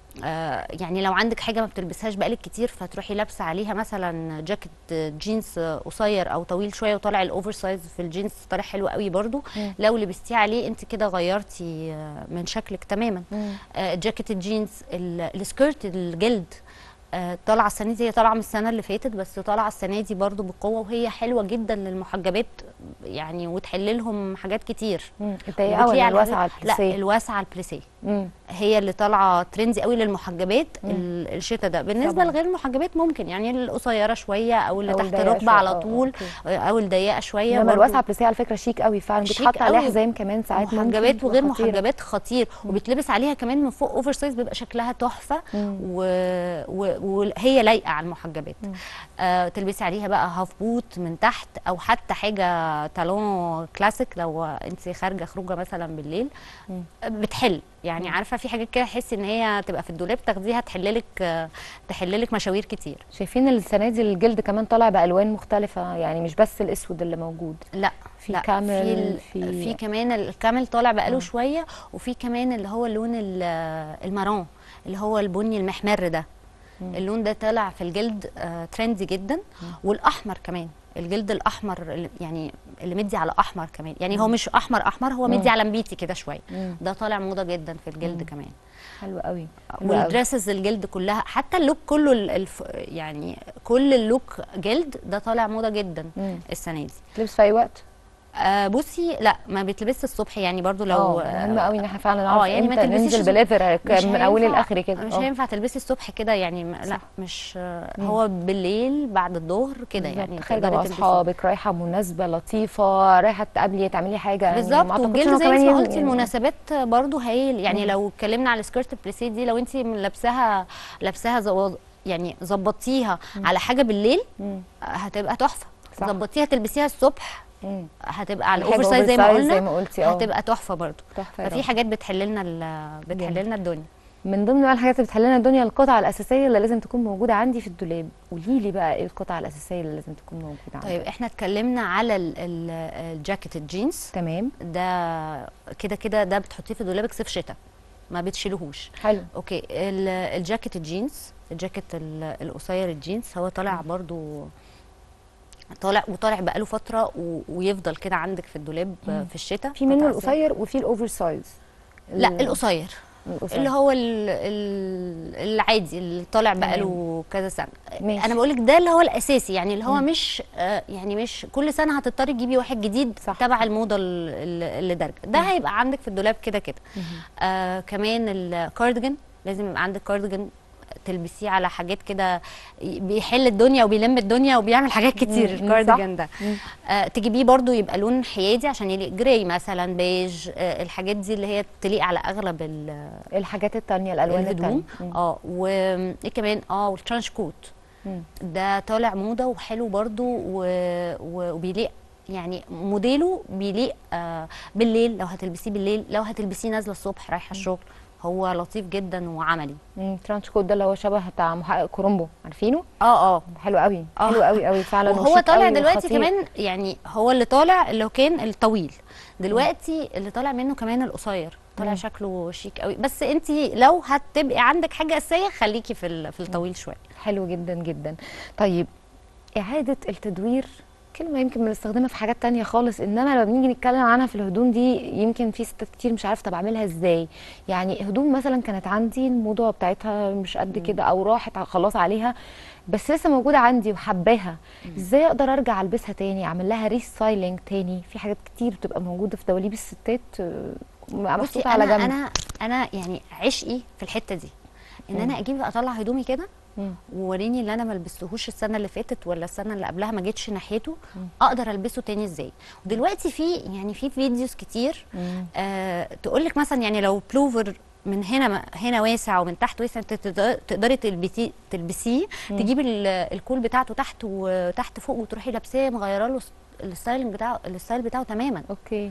آه يعني لو عندك حاجه ما بتلبسهاش بقالك كتير فتروحي لابسه عليها مثلا جاكيت آه، جينز آه، قصير او طويل شويه وطالع الاوفر سايز في الجينز طالع حلو قوي برضو مم. لو لبستيه عليه انت كده غيرتي آه، من شكلك تماما مم. آه، جاكيت الجينز ال- السكيرت الجلد آه، طالعه السنه دي هي طالعه من السنه اللي فاتت بس طالعه السنه دي برضو بقوه وهي حلوه جدا للمحجبات يعني وتحل لهم حاجات كتير مم. الضيقه وبتليق ولا على الواسعه الحاجات- لا البليسيه الواسعه البليسيه مم. هي اللي طالعه ترندي قوي للمحجبات مم. ال- الشتاء ده بالنسبه طبعاً. لغير المحجبات ممكن يعني القصيره شويه او اللي أو تحت الضيقة الركبه شوية، على آه، طول أوكي. او الضيقه شويه انما برضو. الواسعه بليسيه على فكره شيك قوي فعلا شيك بتحط عليها قوي. حزام كمان ساعات ممكن محجبات تبقى وغير خطيرة. محجبات خطير وبيتلبس عليها كمان من فوق اوفر سايز بيبقى شكلها تحفه مم. و- و- وهي لايقه على المحجبات آه تلبسي عليها بقى هاف بوت من تحت او حتى حاجه تالون كلاسيك لو انت خارجه خروجه مثلا بالليل مم. بتحل يعني عارفه في حاجات كده تحسي ان هي تبقى في الدولاب تاخديها تحللك آه، تحللك مشاوير كتير شايفين السنه دي الجلد كمان طالع بالوان مختلفه يعني مش بس الاسود اللي موجود لا في لا كامل في, ال- في في كمان الكامل طالع بقاله آه. شويه وفي كمان اللي هو اللون ال- المارون اللي هو البني المحمر ده مم. اللون ده طالع في الجلد آه ترندي جدا والاحمر كمان الجلد الاحمر اللي- يعني اللي مدي على احمر كمان يعني هو مم. مش احمر احمر هو مم. مدي على نبيتي كده شويه مم. ده طالع موضه جدا في الجلد مم. كمان حلو قوي حلو قوي. والدريسز الجلد كلها حتى اللوك كله ال- الف يعني كل اللوك جلد ده طالع موضه جدا مم. السنه دي تلبس في اي وقت آه بصي لا ما بيتلبسش الصبح يعني برضو لو اه مهم قوي ان احنا فعلا اه نعرف يعني ما امتى تلبسيش ننزل الصبح. بليفر مش من اوله هينفع- لاخره كده مش آه. هينفع تلبسي الصبح كده يعني ما لا صح. مش آه، مم. هو بالليل بعد الظهر كده يعني بالظبط. خارجه تقدري مع تلبسي. اصحابك رايحه مناسبه لطيفه رايحه تقابلي تعملي حاجه يعني ما بالظبط أعتقدش والجلد إنه زي كمان ما ين- قلتي يعني- المناسبات برضو هايل يعني مم. لو اتكلمنا على السكيرت البليسيه دي لو انت لابساها لابساها زو- يعني ظبطيها على حاجه بالليل مم. هتبقى تحفه صح. ظبطيها تلبسيها الصبح مم. هتبقى على حاجة الاوفر سايز زي ما oversize قلنا زي ما قلتي اه هتبقى تحفه برضو تحفه يا ففي رب. حاجات بتحل لنا ال- بتحل لنا الدنيا من ضمن بقى الحاجات اللي بتحل لنا الدنيا القطعه الاساسيه اللي لازم تكون موجوده عندي في الدولاب قولي لي بقى ايه القطعه الاساسيه اللي لازم تكون موجوده عندي طيب احنا اتكلمنا على ال- ال- الجاكيت الجينز تمام ده كده كده ده بتحطيه في دولابك صيف شتاء ما بتشيلهوش حلو اوكي ال- الجاكيت الجينز الجاكيت ال- القصير الجينز هو طالع برضو طالع وطالع بقاله فتره و- ويفضل كده عندك في الدولاب مم. في الشتاء في منه قطع القصير وفي الاوفر سايز لا القصير القصير. اللي هو ال- ال- العادي اللي طالع بقاله كذا سنه ماشي. انا بقول لك ده اللي هو الاساسي يعني اللي هو مم. مش آه يعني مش كل سنه هتضطري تجيبي واحد جديد صح. تبع الموضه ال- ال- اللي دارجه ده هيبقى عندك في الدولاب كده كده آه كمان الكارديجان لازم يبقى عندك كارديجان تلبسيه على حاجات كده بيحل الدنيا وبيلم الدنيا وبيعمل حاجات كتير مم. الكارديجان ده مم. آه تجيبيه برضو يبقى لون حيادي عشان يليق جراي مثلا بيج آه الحاجات دي اللي هي تليق على اغلب ال- الحاجات التانية الالوان الهدوم التانية مم. اه وايه كمان اه والترانش كوت مم. ده طالع موضه وحلو برضو و... و... وبيليق يعني موديله بيليق آه بالليل لو هتلبسيه بالليل لو هتلبسيه نازله الصبح رايحه الشغل هو لطيف جدا وعملي مم. ترانش كود ده اللي هو شبه بتاع محقق كرومبو عارفينه اه اه حلو قوي آه. حلو قوي قوي فعلا وهو وشيك طالع قوي دلوقتي وخطير. كمان يعني هو اللي طالع اللي هو كان الطويل دلوقتي اللي طالع منه كمان القصير طالع مم. شكله شيك قوي بس انت لو هتبقي عندك حاجه اساسيه خليكي في ال- في الطويل شويه حلو جدا جدا طيب إعادة التدوير كلمة يمكن بنستخدمها في حاجات تانية خالص إنما لما بنيجي نتكلم عنها في الهدوم دي يمكن في ستات كتير مش عارفة طب أعملها إزاي يعني هدوم مثلا كانت عندي الموضوع بتاعتها مش قد كده أو راحت خلاص عليها بس لسه موجودة عندي وحباها إزاي أقدر أرجع ألبسها تاني أعمل لها ريستايلينج تاني في حاجات كتير بتبقى موجودة في دواليب الستات آه، بصي محطوطة على انا جنب انا انا يعني عشقي في الحته دي ان انا اجيب اطلع هدومي كده مم. ووريني اللي انا ما لبستهوش السنه اللي فاتت ولا السنه اللي قبلها ما جيتش ناحيته اقدر البسه تاني ازاي ودلوقتي في يعني في فيديوز كتير مم. آه تقول لك مثلا يعني لو بلوفر من هنا هنا واسع ومن تحت واسع انت تقدر- تقدري تلبسيه تلبسيه مم. تجيبي ال- الكول بتاعته تحت وتحت فوق وتروحي لابساه مغيره له الستايلنج بتاعه الستايل بتاعه تماما أوكي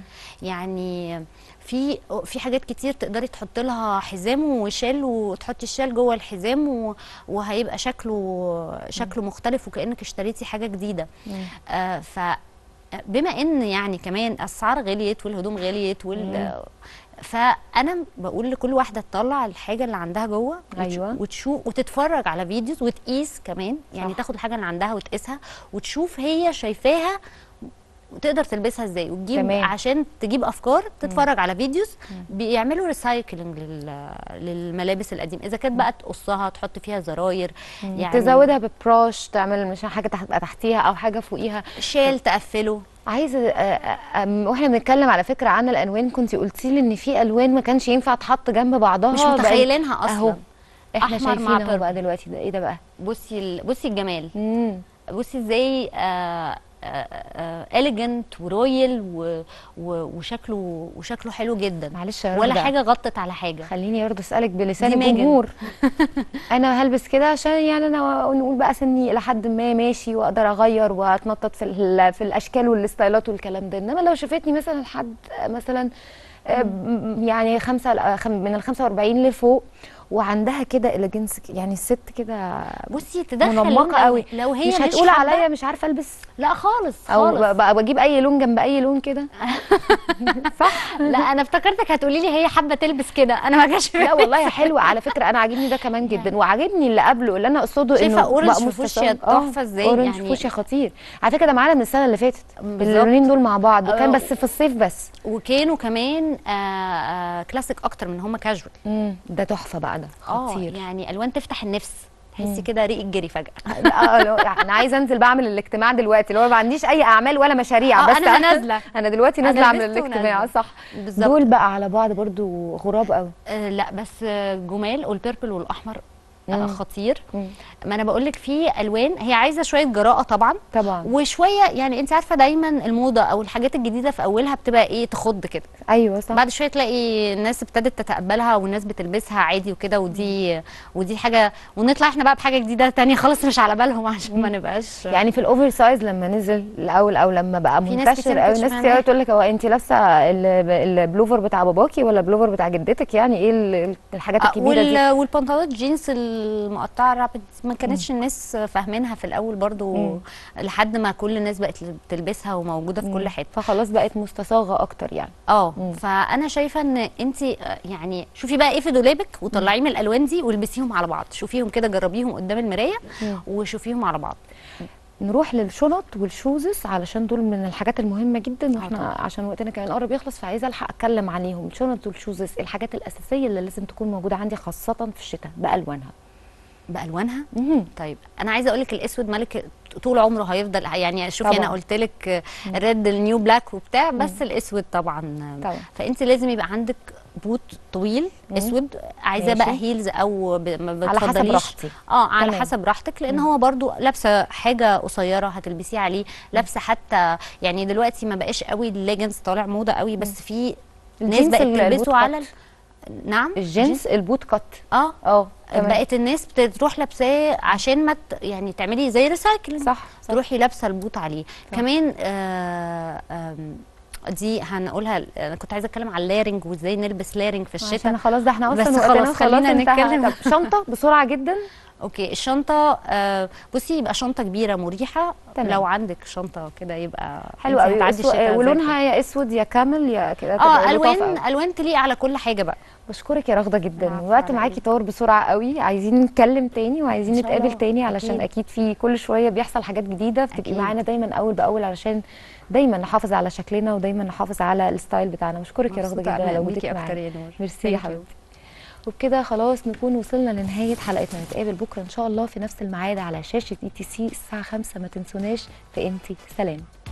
يعني في في حاجات كتير تقدري تحط لها حزام وشال وتحطي الشال جوه الحزام و- وهيبقى شكله شكله مختلف وكانك اشتريتي حاجه جديده مم. آه ف بما ان يعني كمان اسعار غليت والهدوم غليت وال مم. فانا بقول لكل واحده تطلع الحاجه اللي عندها جوه وتش- أيوة. وتشوف وتتفرج على فيديوز وتقيس كمان يعني صح. تاخد الحاجه اللي عندها وتقيسها وتشوف هي شايفاها وتقدر تلبسها ازاي وتجيب تمام. عشان تجيب افكار تتفرج على فيديوز بيعملوا ريسايكلينج للملابس القديمه اذا كانت بقى تقصها تحط فيها زراير يعني تزودها ببروش تعمل مش حاجه تحت تبقى تحتيها او حاجه فوقيها شال تقفله عايزه آه، آه، آم، واحنا بنتكلم على فكره عن الالوان كنت قلتي لي ان في الوان ما كانش ينفع تحط جنب بعضها مش بقى- متخيلينها اهو اصلا احنا أحمر مع شايفينه purple. بقى دلوقتي ده ايه ده بقى بصي ال... بصي الجمال مم. بصي ازاي اليجنت ورويال و... و... وشكله وشكله حلو جدا معلش يا ولا رغدة. حاجه غطت على حاجه خليني برضه اسالك بلسان دي ميجن. الجمهور انا هلبس كده عشان يعني انا نقول بقى سني الى حد ما ماشي واقدر اغير واتنطط في ال- في الاشكال والستايلات والكلام ده انما لو شافتني مثلا حد مثلا آه، م- يعني خمسة خم- من ال 45 لفوق وعندها كده اليجنس يعني الست كده بصي تدخل لون منمقه أو- قوي لو هي مش مش هتقول حابة- عليا مش عارفه البس لا خالص او خالص ب- ب- بجيب اي لون جنب اي لون كده لا انا افتكرتك هتقولي لي هي حابه تلبس كده انا ما جاش في لا بالي. والله حلو على فكره انا عاجبني ده كمان جدا وعاجبني اللي قبله اللي انا اقصده شايفة انه أورنج بقى في مستساغ. فوشيا آه، تحفة إزاي؟ اورنج يعني- فوشيا خطير على فكره ده معانا من السنه اللي فاتت بالظبط. اللونين دول مع بعض وكان آه. بس في الصيف بس وكانوا كمان آه آه كلاسيك اكتر من هم كاجوال امم ده تحفه بقى ده اه خطير يعني الوان تفتح النفس تحسي مم. كده ريقك جري فجاه لا، لو- يعني انا عايزه انزل بعمل الاجتماع دلوقتي اللي هو ما عنديش اي اعمال ولا مشاريع آه، بس أنا نازلة. انا دلوقتي أنا نازله اعمل لبست الاجتماع ونازلة. صح بالظبط. دول بقى على بعض برضو غراب قوي آه لا بس آه، جمال والبيربل والاحمر آه مم. خطير مم. ما انا بقول لك في الوان هي عايزه شويه جراءه طبعا طبعا وشويه يعني انت عارفه دايما الموضه او الحاجات الجديده في اولها بتبقى ايه تخض كده ايوه صح بعد شويه تلاقي الناس ابتدت تتقبلها والناس بتلبسها عادي وكده ودي ودي حاجه ونطلع احنا بقى بحاجه جديده تانية خالص مش على بالهم عشان ما نبقاش يعني في الاوفر سايز لما نزل الاول او لما بقى في ناس كتير منتشر ما قوي كانتش ناس فاهماه. كتير قوي تقول لك هو انت لابسه ال- البلوفر بتاع باباكي ولا البلوفر بتاع جدتك يعني ايه ال- الحاجات آه، الكبيره دي وال... والبنطلونات جينز المقطعه الرابد ما كانتش الناس فاهمينها في الاول برضو مم. لحد ما كل الناس بقت بتلبسها وموجوده في كل حته فخلاص بقت مستصاغه اكتر يعني اه مم. فانا شايفه ان انت يعني شوفي بقى ايه في دولابك وطلعيه من الالوان دي والبسيهم على بعض شوفيهم كده جربيهم قدام المرايه مم. وشوفيهم على بعض نروح للشنط والشوزز علشان دول من الحاجات المهمه جدا واحنا عشان وقتنا كمان قرب يخلص فعايزه الحق اتكلم عليهم الشنط والشوزز الحاجات الاساسيه اللي لازم تكون موجوده عندي خاصه في الشتاء بالوانها بالوانها مم. طيب انا عايزه اقول لك الاسود ملك طول عمره هيفضل يعني شوفي طبعاً. انا قلت لك الريد النيو بلاك وبتاع بس الاسود طبعا طبعاً. فانت لازم يبقى عندك بوت طويل مم. اسود عايزاه ماشي. بقى هيلز او ب... ما على حسب بتفضليش راحتي. اه على تمام. حسب راحتك لان هو برضو لابسه حاجه قصيره هتلبسيه عليه لابسه حتى يعني دلوقتي ما بقاش قوي الليجنز طالع موضه قوي بس في ناس الجينز بقت ال- البوت تلبسه على كات. ال- نعم الجينز البوت كات اه اه تمام. بقت الناس بتروح لابساه عشان ما ت- يعني تعملي زي ريسايكلينج صح, صح. تروحي لابسه البوت عليه كمان آه آم، دي هنقولها انا كنت عايزه اتكلم على الليرنج وازاي نلبس ليرنج في الشتاء عشان خلاص ده احنا بس اصلا خلاص وقتنا خلينا انتهى. نتكلم طب شنطه بسرعه جدا اوكي الشنطه آه بصي يبقى شنطه كبيره مريحه تمام. لو عندك شنطه كده يبقى حلو انتي قوي هتعدي أسو- الشتاء زي ولونها يا اسود يا كامل يا كده الفل. اه تبقى لطافة الوان قوي. الوان تليق على كل حاجه بقى بشكرك يا رغده جدا العفو الوقت على معاكي إيه. طار بسرعه قوي عايزين نتكلم تاني وعايزين إن شاء نتقابل الله. تاني علشان أكيد. اكيد في كل شويه بيحصل حاجات جديده فتبقي أكيد. معانا دايما اول باول علشان دايما نحافظ على شكلنا ودايما نحافظ على الستايل بتاعنا بشكرك يا رغده مبسوطة جدا أنا على بيكي وجودك أكتر معانا يا نور. ميرسي يا Thank you. حبيبتي وبكده خلاص نكون وصلنا لنهايه حلقتنا نتقابل بكره ان شاء الله في نفس الميعاد على شاشه اي تي سي الساعه 5 ما تنسوناش في انتي سلام